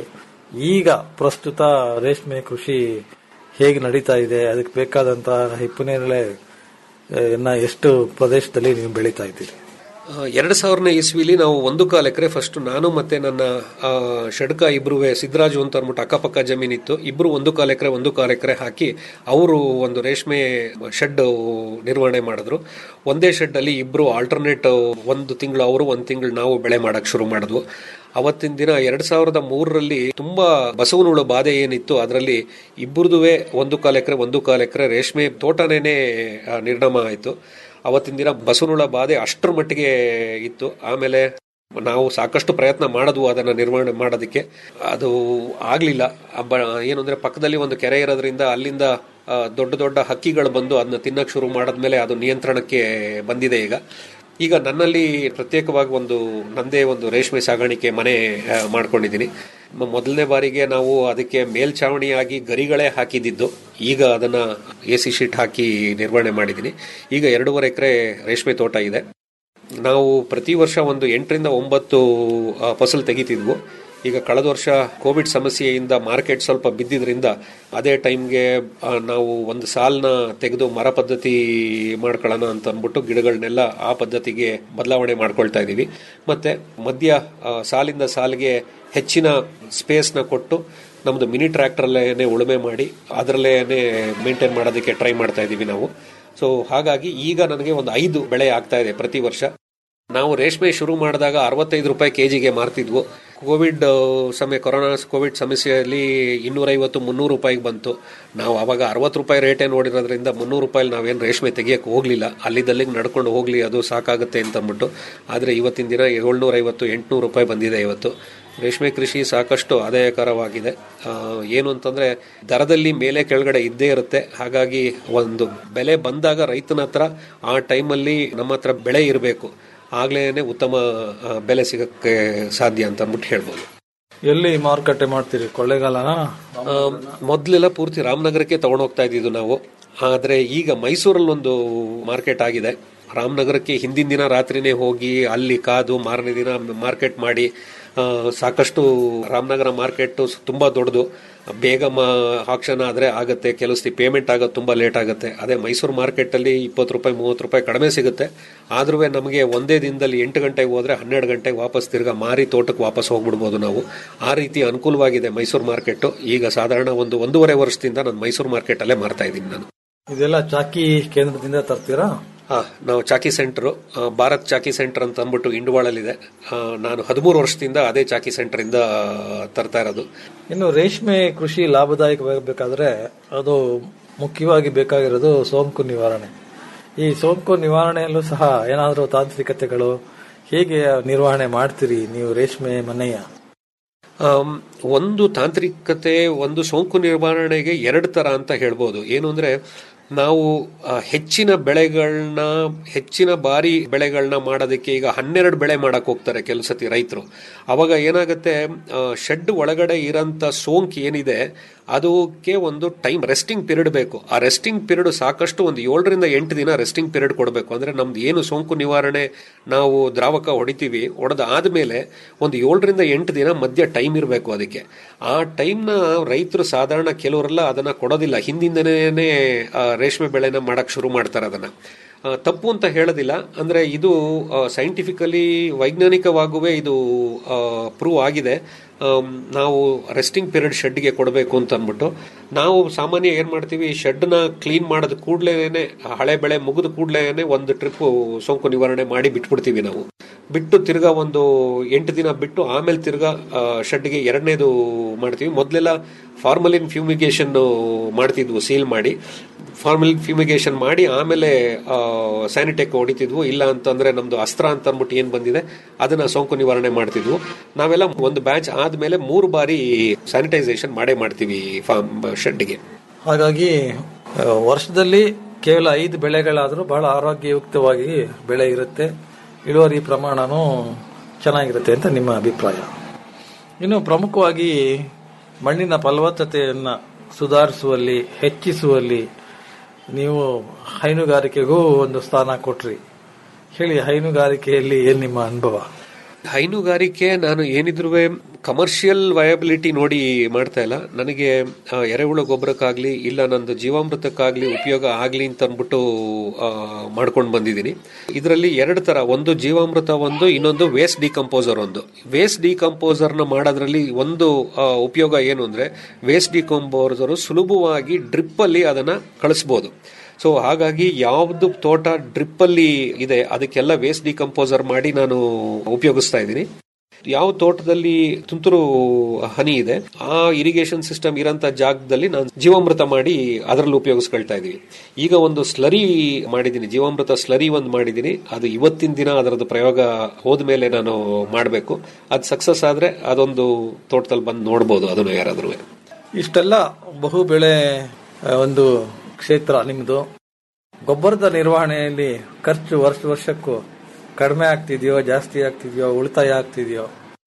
ಈಗ ಪ್ರಸ್ತುತ ರೇಷ್ಮೆ ಕೃಷಿ ಹೇಗೆ ನಡೀತಾ ಇದೆ ಅದಕ್ಕೆ ಬೇಕಾದಂತಹ ಹಿಪ್ಪುನೇರಳೆ ಅನ್ನ ಎಷ್ಟು ಪ್ರದೇಶದಲ್ಲಿ ನೀವು ಬೆಳೀತಾ ಇದ್ದೀರಿ ಆ, ಎರಡು ಸಾವಿರನೇ ಇಸ್ವಿಲಿ ನಾವು ಒಂದು ಕಾಲ್ ಎಕರೆ ಫಸ್ಟ್ ನಾನು ಮತ್ತೆ ನನ್ನ ಆ, ಷಡ್ಕ ಇಬ್ರು ಸಿದ್ದರಾಜು ಅಂತ ಅಂದ್ಬಿಟ್ಟು ಅಕ್ಕಪಕ್ಕ ಜಮೀನಿತ್ತು ಇಬ್ರು ಒಂದು ಕಾಲ್ ಎಕರೆ ಒಂದು ಕಾಲ್ ಎಕರೆ ಹಾಕಿ ಅವರು ಒಂದು ರೇಷ್ಮೆ ಶೆಡ್ ನಿರ್ವಹಣೆ ಮಾಡಿದ್ರು ಒಂದೇ ಶೆಡ್ ಅಲ್ಲಿ ಇಬ್ರು ಆಲ್ಟರ್ನೇಟ್ ಒಂದು ತಿಂಗಳು ಅವರು ಒಂದು ತಿಂಗಳು ನಾವು ಬೆಳೆ ಮಾಡಕ್ ಶುರು ಮಾಡಿದ್ವು ಅವತ್ತಿನ ದಿನ ಎರಡ್ ಸಾವಿರದ ಮೂರರಲ್ಲಿ ತುಂಬಾ ಬಸವನುಳು ಬಾಧೆ ಏನಿತ್ತು ಅದರಲ್ಲಿ ಇಬ್ಬರದುವೆ ಒಂದು ಕಾಲ್ ಎಕರೆ ಒಂದು ಕಾಲ್ ಎಕರೆ ರೇಷ್ಮೆ ತೋಟನೇನೆ ಆ, ನಿರ್ನಾಮ ಆಯಿತು ಅವತ್ತಿನ ದಿನ ಬಸವನುಳ ಬಾಧೆ ಅಷ್ಟರ ಮಟ್ಟಿಗೆ ಇತ್ತು ಆಮೇಲೆ ನಾವು ಸಾಕಷ್ಟು ಪ್ರಯತ್ನ ಮಾಡಿದ್ವು ಅದನ್ನ ನಿರ್ವಹಣೆ ಮಾಡೋದಕ್ಕೆ ಅದು ಆಗ್ಲಿಲ್ಲ ಅಬ್ಬ- ಏನು ಅಂದ್ರೆ ಪಕ್ಕದಲ್ಲಿ ಒಂದು ಕೆರೆ ಇರೋದ್ರಿಂದ ಅಲ್ಲಿಂದ ಆ, ದೊಡ್ಡ ದೊಡ್ಡ ಹಕ್ಕಿಗಳು ಬಂದು ಅದನ್ನ ತಿನ್ನಕ್ ಶುರು ಮಾಡಿದ್ಮೇಲೆ ಅದು ನಿಯಂತ್ರಣಕ್ಕೆ ಬಂದಿದೆ ಈಗ ಈಗ ನನ್ನಲ್ಲಿ ಪ್ರತ್ಯೇಕವಾಗಿ ಒಂದು ನಂದೇ ಒಂದು ರೇಷ್ಮೆ ಸಾಗಾಣಿಕೆ ಮನೆ ಆ, ಮಾಡ್ಕೊಂಡಿದ್ದೀನಿ ಮ- ಮೊದಲನೇ ಬಾರಿಗೆ ನಾವು ಅದಕ್ಕೆ ಮೇಲ್ಛಾವಣಿಯಾಗಿ ಗರಿಗಳೇ ಹಾಕಿದ್ದು ಈಗ ಅದನ್ನ ಎ ಸಿ ಶೀಟ್ ಹಾಕಿ ನಿರ್ವಹಣೆ ಮಾಡಿದ್ದೀನಿ ಈಗ ಎರಡೂವರೆ ಎಕರೆ ರೇಷ್ಮೆ ತೋಟ ಇದೆ ನಾವು ಪ್ರತಿ ವರ್ಷ ಒಂದು ಎಂಟರಿಂದ ಒಂಬತ್ತು ಆ, ಫಸಲು ತೆಗಿತಿದ್ವು ಈಗ ಕಳೆದ ವರ್ಷ ಕೋವಿಡ್ ಸಮಸ್ಯೆಯಿಂದ ಮಾರ್ಕೆಟ್ ಸ್ವಲ್ಪ ಬಿದ್ದಿದ್ರಿಂದ ಅದೇ ಟೈಮ್ಗೆ ಆ, ನಾವು ಒಂದು ಸಾಲ್ನ ತೆಗೆದು ಮರ ಪದ್ಧತಿ ಮಾಡ್ಕೊಳ್ಳೋಣ ಅಂತ ಅಂದ್ಬಿಟ್ಟು ಗಿಡಗಳನ್ನೆಲ್ಲ ಆ ಪದ್ಧತಿಗೆ ಬದಲಾವಣೆ ಮಾಡ್ಕೊಳ್ತಾ ಇದ್ದೀವಿ ಮತ್ತೆ ಮಧ್ಯ ಆ, ಸಾಲಿಂದ ಸಾಲಿಗೆ ಹೆಚ್ಚಿನ ಸ್ಪೇಸ್ನ ಕೊಟ್ಟು ನಮ್ದು ಮಿನಿ ಟ್ರ್ಯಾಕ್ಟರ್ಲೇನೆ ಉಳುಮೆ ಮಾಡಿ ಅದರಲ್ಲೇನೆ ಮೇಂಟೈನ್ ಮಾಡೋದಕ್ಕೆ ಟ್ರೈ ಮಾಡ್ತಾ ಇದ್ದೀವಿ ನಾವು ಸೊ ಹಾಗಾಗಿ ಈಗ ನನಗೆ ಒಂದು ಐದು ಬೆಳೆ ಆಗ್ತಾ ಇದೆ ಪ್ರತಿ ವರ್ಷ ನಾವು ರೇಷ್ಮೆ ಶುರು ಮಾಡಿದಾಗ ಅರವತ್ತೈದು ರೂಪಾಯಿ ಕೆಜಿಗೆ ಮಾರ್ತಿದ್ವು ಕೋವಿಡ್ ಸಮಯ ಕೊರೋನಾ ಕೋವಿಡ್ ಸಮಸ್ಯೆಯಲ್ಲಿ ಇನ್ನೂರೈವತ್ತು ಮುನ್ನೂರು ರೂಪಾಯಿಗೆ ಬಂತು ನಾವು ಅವಾಗ ಅರವತ್ತು ರೂಪಾಯಿ ರೇಟೇ ನೋಡಿರೋದ್ರಿಂದ ಮುನ್ನೂರು ರೂಪಾಯಿ ನಾವೇನು ರೇಷ್ಮೆ ತೆಗಿಯಕ್ಕೆ ಹೋಗಲಿಲ್ಲ ಅಲ್ಲಿದ್ದಲ್ಲಿಗೆ ನಡ್ಕೊಂಡು ಹೋಗಲಿ ಅದು ಸಾಕಾಗುತ್ತೆ ಅಂತ ಅಂದ್ಬಿಟ್ಟು ಆದರೆ ಇವತ್ತಿನ ದಿನ ಏಳ್ನೂರೈವತ್ತು ಎಂಟುನೂರು ರೂಪಾಯಿ ಬಂದಿದೆ ಇವತ್ತು ರೇಷ್ಮೆ ಕೃಷಿ ಸಾಕಷ್ಟು ಆದಾಯಕರವಾಗಿದೆ ಆ, ಏನು ಅಂತಂದ್ರೆ ದರದಲ್ಲಿ ಮೇಲೆ ಕೆಳಗಡೆ ಇದ್ದೇ ಇರುತ್ತೆ ಹಾಗಾಗಿ ಒಂದು ಬೆಲೆ ಬಂದಾಗ ರೈತನ ಹತ್ರ ಆ ಟೈಮಲ್ಲಿ ನಮ್ಮ ಹತ್ರ ಬೆಳೆ ಇರಬೇಕು ಆಗ್ಲೇನೆ ಉತ್ತಮ ಆ, ಬೆಲೆ ಸಿಗಕ್ಕೆ ಸಾಧ್ಯ ಅಂತ ಅಂದ್ಬಿಟ್ಟು ಹೇಳ್ಬೋದು ಎಲ್ಲಿ ಮಾರುಕಟ್ಟೆ ಮಾಡ್ತೀರಿ ಕೊಳ್ಳೇಗಾಲನ ಆ, ಮೊದ್ಲೆಲ್ಲ ಪೂರ್ತಿ ರಾಮನಗರಕ್ಕೆ ತಗೊಂಡೋಗ್ತಾ ಇದ್ದಿದ್ದು ನಾವು ಆದ್ರೆ ಈಗ ಮೈಸೂರಲ್ಲಿ ಒಂದು ಮಾರ್ಕೆಟ್ ಆಗಿದೆ ರಾಮನಗರಕ್ಕೆ ಹಿಂದಿನ ದಿನ ರಾತ್ರಿನೇ ಹೋಗಿ ಅಲ್ಲಿ ಕಾದು ಮಾರನೇ ದಿನ ಮಾರ್ಕೆಟ್ ಮಾಡಿ ಆ, ಸಾಕಷ್ಟು ರಾಮನಗರ ಮಾರ್ಕೆಟ್ ತುಂಬಾ ದೊಡ್ಡದು ಬೇಗ ಆಕ್ಷನ್ ಆದ್ರೆ ಆಗತ್ತೆ ಕೆಲವು ಪೇಮೆಂಟ್ ಆಗೋದು ತುಂಬಾ ಲೇಟ್ ಆಗುತ್ತೆ ಅದೇ ಮೈಸೂರು ಮಾರ್ಕೆಟ್ ಅಲ್ಲಿ ಇಪ್ಪತ್ತು ರೂಪಾಯಿ ಮೂವತ್ತು ರೂಪಾಯಿ ಕಡಿಮೆ ಸಿಗುತ್ತೆ ಆದ್ರೂ ನಮಗೆ ಒಂದೇ ದಿನದಲ್ಲಿ ಎಂಟು ಗಂಟೆಗೆ ಹೋದ್ರೆ ಹನ್ನೆರಡು ಗಂಟೆಗೆ ವಾಪಸ್ ತಿರ್ಗಾ ಮಾರಿ ತೋಟಕ್ಕೆ ವಾಪಸ್ ಹೋಗ್ಬಿಡ್ಬೋದು ನಾವು ಆ ರೀತಿ ಅನುಕೂಲವಾಗಿದೆ ಮೈಸೂರು ಮಾರ್ಕೆಟ್ ಈಗ ಸಾಧಾರಣ ಒಂದು ಒಂದೂವರೆ ವರ್ಷದಿಂದ ನಾನು ಮೈಸೂರು ಮಾರ್ಕೆಟ್ ಅಲ್ಲೇ ಮಾರ್ತಾ ಇದ್ದೀನಿ ನಾನು ಇದೆಲ್ಲ ಚಾಕಿ ಕೇಂದ್ರದಿಂದ ತರ್ತೀರಾ ಹಾ ನಾವು ಚಾಕಿ ಸೆಂಟರ್ ಭಾರತ್ ಚಾಕಿ ಸೆಂಟರ್ ಅಂತ ಅಂದ್ಬಿಟ್ಟು ಇಂಡುವಾಳಲ್ಲಿದೆ ಆ, ನಾನು ಹದಿಮೂರು ವರ್ಷದಿಂದ ಅದೇ ಚಾಕಿ ಸೆಂಟರ್ ಇಂದ ತರ್ತಾ ಇರೋದು ಇನ್ನು ರೇಷ್ಮೆ ಕೃಷಿ ಲಾಭದಾಯಕವಾಗಬೇಕಾದ್ರೆ ಅದು ಮುಖ್ಯವಾಗಿ ಬೇಕಾಗಿರೋದು ಸೋಂಕು ನಿವಾರಣೆ ಈ ಸೋಂಕು ನಿವಾರಣೆಯಲ್ಲೂ ಸಹ ಏನಾದರೂ ತಾಂತ್ರಿಕತೆಗಳು ಹೇಗೆ ನಿರ್ವಹಣೆ ಮಾಡ್ತೀರಿ ನೀವು ರೇಷ್ಮೆ ಮನೆಯ ಆಮ್, ಒಂದು ತಾಂತ್ರಿಕತೆ ಒಂದು ಸೋಂಕು ನಿರ್ವಹಣೆಗೆ ಎರಡು ತರ ಅಂತ ಹೇಳ್ಬೋದು ಏನು ಅಂದ್ರೆ ನಾವು ಆ, ಹೆಚ್ಚಿನ ಬೆಳೆಗಳನ್ನ ಹೆಚ್ಚಿನ ಬಾರಿ ಬೆಳೆಗಳನ್ನ ಮಾಡೋದಕ್ಕೆ ಈಗ ಹನ್ನೆರಡು ಬೆಳೆ ಮಾಡಕ್ ಹೋಗ್ತಾರೆ ಕೆಲಸತಿ ರೈತರು ಅವಾಗ ಏನಾಗುತ್ತೆ ಶೆಡ್ ಒಳಗಡೆ ಇರೋಂಥ ಸೋಂಕು ಏನಿದೆ ಅದಕ್ಕೆ ಒಂದು ಟೈಮ್ ರೆಸ್ಟಿಂಗ್ ಪೀರಿಯಡ್ ಬೇಕು ಆ ರೆಸ್ಟಿಂಗ್ ಪೀರಿಯಡ್ ಸಾಕಷ್ಟು ಒಂದು ಏಳರಿಂದ ಎಂಟು ದಿನ ರೆಸ್ಟಿಂಗ್ ಪೀರಿಯಡ್ ಕೊಡಬೇಕು ಅಂದ್ರೆ ನಮ್ದು ಏನು ಸೋಂಕು ನಿವಾರಣೆ ನಾವು ದ್ರಾವಕ ಹೊಡಿತೀವಿ ಹೊಡೆದ ಆದ್ಮೇಲೆ ಒಂದು ಏಳರಿಂದ ಎಂಟು ದಿನ ಮಧ್ಯ ಟೈಮ್ ಇರಬೇಕು ಅದಕ್ಕೆ ಆ ಟೈಮ್ನ ರೈತರು ಸಾಧಾರಣ ಕೆಲವರೆಲ್ಲ ಅದನ್ನ ಕೊಡೋದಿಲ್ಲ ಹಿಂದಿಂದನೇ ಆ, ರೇಷ್ಮೆ ಬೆಳೆನ ಮಾಡಕ್ ಶುರು ಮಾಡ್ತಾರೆ ಅದನ್ನ ಆ, ತಪ್ಪು ಅಂತ ಹೇಳೋದಿಲ್ಲ ಅಂದ್ರೆ ಇದು ಸೈಂಟಿಫಿಕಲಿ ವೈಜ್ಞಾನಿಕವಾಗುವೇ ಇದು ಪ್ರೂವ್ ಆಗಿದೆ ಆಮ್, ನಾವು ರೆಸ್ಟಿಂಗ್ ಪೀರಿಯಡ್ ಶೆಡ್ಗೆ ಕೊಡಬೇಕು ಅಂತ ಅಂದ್ಬಿಟ್ಟು ನಾವು ಸಾಮಾನ್ಯ ಏನ್ ಮಾಡ್ತೀವಿ ಶೆಡ್ನ ಕ್ಲೀನ್ ಮಾಡೋದ್ ಕೂಡ್ಲೇನೆ ಹಳೆ ಬೆಳೆ ಮುಗಿದ ಕೂಡ್ಲೇನೆ ಒಂದು ಟ್ರಿಪ್ ಸೋಂಕು ನಿವಾರಣೆ ಮಾಡಿ ಬಿಟ್ಬಿಡ್ತೀವಿ ನಾವು ಬಿಟ್ಟು ತಿರ್ಗಾ ಒಂದು ಎಂಟು ದಿನ ಬಿಟ್ಟು ಆಮೇಲೆ ತಿರ್ಗಾ ಶೆಡ್ಗೆ ಎರಡನೇದು ಮಾಡ್ತೀವಿ ಮೊದಲೆಲ್ಲ ಫಾರ್ಮಲಿನ್ ಫ್ಯೂಮಿಗೇಷನ್ ಮಾಡ್ತಿದ್ವು ಸೀಲ್ ಮಾಡಿ ಫಾರ್ಮಲಿನ್ ಫ್ಯೂಮಿಗೇಷನ್ ಮಾಡಿ ಆಮೇಲೆ ಸ್ಯಾನಿಟೆಕ್ ಹೊಡಿತಿದ್ವು ಇಲ್ಲ ಅಂತಂದ್ರೆ ನಮ್ದು ಅಸ್ತ್ರ ಅಂತ ಅಂದ್ಬಿಟ್ಟು ಏನ್ ಬಂದಿದೆ ಅದನ್ನ ಸೋಂಕು ನಿವಾರಣೆ ಮಾಡ್ತಿದ್ವು ನಾವೆಲ್ಲ ಒಂದು ಬ್ಯಾಚ್ ಆದ್ಮೇಲೆ ಮೂರು ಬಾರಿ ಸ್ಯಾನಿಟೈಸೇಷನ್ ಮಾಡೇ ಮಾಡ್ತೀವಿ ಫಾರ್ಮ್ ಶೆಡ್ಗೆ ಹಾಗಾಗಿ ಆ, ವರ್ಷದಲ್ಲಿ ಕೇವಲ ಐದು ಬೆಳೆಗಳಾದರೂ ಬಹಳ ಆರೋಗ್ಯಯುಕ್ತವಾಗಿ ಬೆಳೆ ಇರುತ್ತೆ ಇಳುವರಿ ಪ್ರಮಾಣನೂ ಚೆನ್ನಾಗಿರುತ್ತೆ ಅಂತ ನಿಮ್ಮ ಅಭಿಪ್ರಾಯ ಇನ್ನು ಪ್ರಮುಖವಾಗಿ ಮಣ್ಣಿನ ಫಲವತ್ತತೆಯನ್ನು ಸುಧಾರಿಸುವಲ್ಲಿ ಹೆಚ್ಚಿಸುವಲ್ಲಿ ನೀವು ಹೈನುಗಾರಿಕೆಗೂ ಒಂದು ಸ್ಥಾನ ಕೊಟ್ರಿ ಹೇಳಿ ಹೈನುಗಾರಿಕೆಯಲ್ಲಿ ಏನ್ ನಿಮ್ಮ ಅನುಭವ ಹೈನುಗಾರಿಕೆ ನಾನು ಏನಿದ್ರು ಕಮರ್ಷಿಯಲ್ ವಯಬಿಲಿಟಿ ನೋಡಿ ಮಾಡ್ತಾ ಇಲ್ಲ ನನಗೆ ಆ, ಎರೆಹುಳ ಗೊಬ್ಬರಕ್ಕಾಗ್ಲಿ ಇಲ್ಲ ನಂದು ಜೀವಾಮೃತಕ್ಕಾಗ್ಲಿ ಉಪಯೋಗ ಆಗ್ಲಿ ಅಂತ ಅಂದ್ಬಿಟ್ಟು ಮಾಡ್ಕೊಂಡು ಬಂದಿದ್ದೀನಿ ಇದರಲ್ಲಿ ಎರಡು ತರ ಒಂದು ಜೀವಾಮೃತ ಒಂದು ಇನ್ನೊಂದು ವೇಸ್ಟ್ ಡಿಕಂಪೋಸರ್ ಒಂದು ವೇಸ್ಟ್ ಡಿಕಂಪೋಸರ್ನ ಮಾಡೋದ್ರಲ್ಲಿ ಒಂದು ಆ, ಉಪಯೋಗ ಏನು ಅಂದ್ರೆ ವೇಸ್ಟ್ ಡಿಕಂಪೋಸರ್ ಸುಲಭವಾಗಿ ಡ್ರಿಪ್ ಅಲ್ಲಿ ಅದನ್ನ ಕಳಿಸ್ಬೋದು ಸೊ ಹಾಗಾಗಿ ಯಾವ್ದು ತೋಟ ಡ್ರಿಪ್ ಅಲ್ಲಿ ಇದೆ ಅದಕ್ಕೆಲ್ಲ ವೇಸ್ಟ್ ಡಿಕಂಪೋಸರ್ ಮಾಡಿ ನಾನು ಉಪಯೋಗಿಸ್ತಾ ಇದ್ದೀನಿ ಯಾವ ತೋಟದಲ್ಲಿ ತುಂತುರು ಹನಿ ಇದೆ ಆ ಇರಿಗೇಷನ್ ಸಿಸ್ಟಮ್ ಇರೋಂತ ಜಾಗದಲ್ಲಿ ನಾನು ಜೀವಾಮೃತ ಮಾಡಿ ಅದರಲ್ಲಿ ಉಪಯೋಗಿಸ್ಕೊಳ್ತಾ ಇದೀವಿ ಈಗ ಒಂದು ಸ್ಲರಿ ಮಾಡಿದ್ದೀನಿ ಜೀವಾಮೃತ ಸ್ಲರಿ ಒಂದು ಮಾಡಿದ್ದೀನಿ ಅದು ಇವತ್ತಿನ ದಿನ ಅದರದ್ದು ಪ್ರಯೋಗ ಹೋದ್ಮೇಲೆ ನಾನು ಮಾಡಬೇಕು ಅದು ಸಕ್ಸಸ್ ಆದ್ರೆ ಅದೊಂದು ತೋಟದಲ್ಲಿ ಬಂದು ನೋಡ್ಬೋದು ಅದನ್ನು ಯಾರಾದ್ರೂ ಇಷ್ಟೆಲ್ಲ ಬಹು ಬೆಳೆ ಆ, ಒಂದು ಕ್ಷೇತ್ರ ನಿಮ್ದು ಗೊಬ್ಬರದ ನಿರ್ವಹಣೆಯಲ್ಲಿ ಖರ್ಚು ವರ್ಷ ವರ್ಷಕ್ಕೂ ಕಡಿಮೆ ಆಗ್ತಿದೆಯೋ ಜಾಸ್ತಿ ಆಗ್ತಿದೆಯೋ ಉಳಿತಾಯ ಆಗ್ತಿದೆಯೋ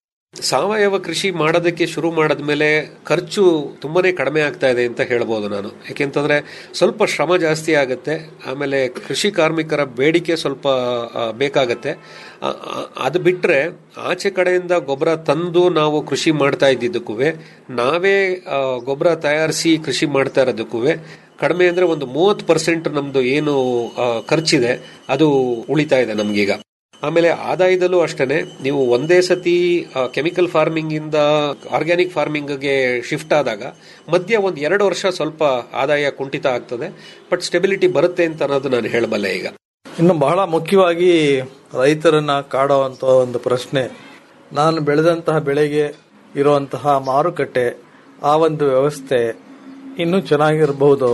ಸಾವಯವ ಕೃಷಿ ಮಾಡೋದಕ್ಕೆ ಶುರು ಮಾಡಿದ್ಮೇಲೆ ಖರ್ಚು ತುಂಬಾನೇ ಕಡಿಮೆ ಆಗ್ತಾ ಇದೆ ಅಂತ ಹೇಳ್ಬೋದು ನಾನು ಯಾಕೆಂತಂದ್ರೆ ಸ್ವಲ್ಪ ಶ್ರಮ ಜಾಸ್ತಿ ಆಗುತ್ತೆ ಆಮೇಲೆ ಕೃಷಿ ಕಾರ್ಮಿಕರ ಬೇಡಿಕೆ ಸ್ವಲ್ಪ ಆ, ಬೇಕಾಗತ್ತೆ ಆ, ಆ, ಅದು ಬಿಟ್ರೆ ಆಚೆ ಕಡೆಯಿಂದ ಗೊಬ್ಬರ ತಂದು ನಾವು ಕೃಷಿ ಮಾಡ್ತಾ ಇದ್ದಿದ್ದಕ್ಕೂ ನಾವೇ ಆ, ಗೊಬ್ಬರ ತಯಾರಿಸಿ ಕೃಷಿ ಮಾಡ್ತಾ ಇರೋದಕ್ಕೂ ಕಡಿಮೆ ಅಂದ್ರೆ ಒಂದು ಮೂವತ್ತು ಪರ್ಸೆಂಟ್ ನಮ್ದು ಏನು ಆ, ಖರ್ಚಿದೆ ಅದು ಉಳಿತಾ ಇದೆ ನಮ್ಗೀಗ ಆಮೇಲೆ ಆದಾಯದಲ್ಲೂ ಅಷ್ಟೇನೆ ನೀವು ಒಂದೇ ಸತಿ ಕೆಮಿಕಲ್ ಫಾರ್ಮಿಂಗ್ ಇಂದ ಆರ್ಗ್ಯಾನಿಕ್ ಫಾರ್ಮಿಂಗ್ಗೆ ಶಿಫ್ಟ್ ಆದಾಗ ಮಧ್ಯ ಒಂದು ಎರಡು ವರ್ಷ ಸ್ವಲ್ಪ ಆದಾಯ ಕುಂಠಿತ ಆಗ್ತದೆ ಬಟ್ ಸ್ಟೆಬಿಲಿಟಿ ಬರುತ್ತೆ ಅಂತ ಅನ್ನೋದು ನಾನು ಹೇಳಬಲ್ಲೆ ಈಗ ಇನ್ನು ಬಹಳ ಮುಖ್ಯವಾಗಿ ರೈತರನ್ನ ಕಾಡುವಂತ ಒಂದು ಪ್ರಶ್ನೆ ನಾನು ಬೆಳೆದಂತಹ ಬೆಳೆಗೆ ಇರುವಂತಹ ಮಾರುಕಟ್ಟೆ ಆ ಒಂದು ವ್ಯವಸ್ಥೆ ಇನ್ನೂ ಚೆನ್ನಾಗಿರಬಹುದು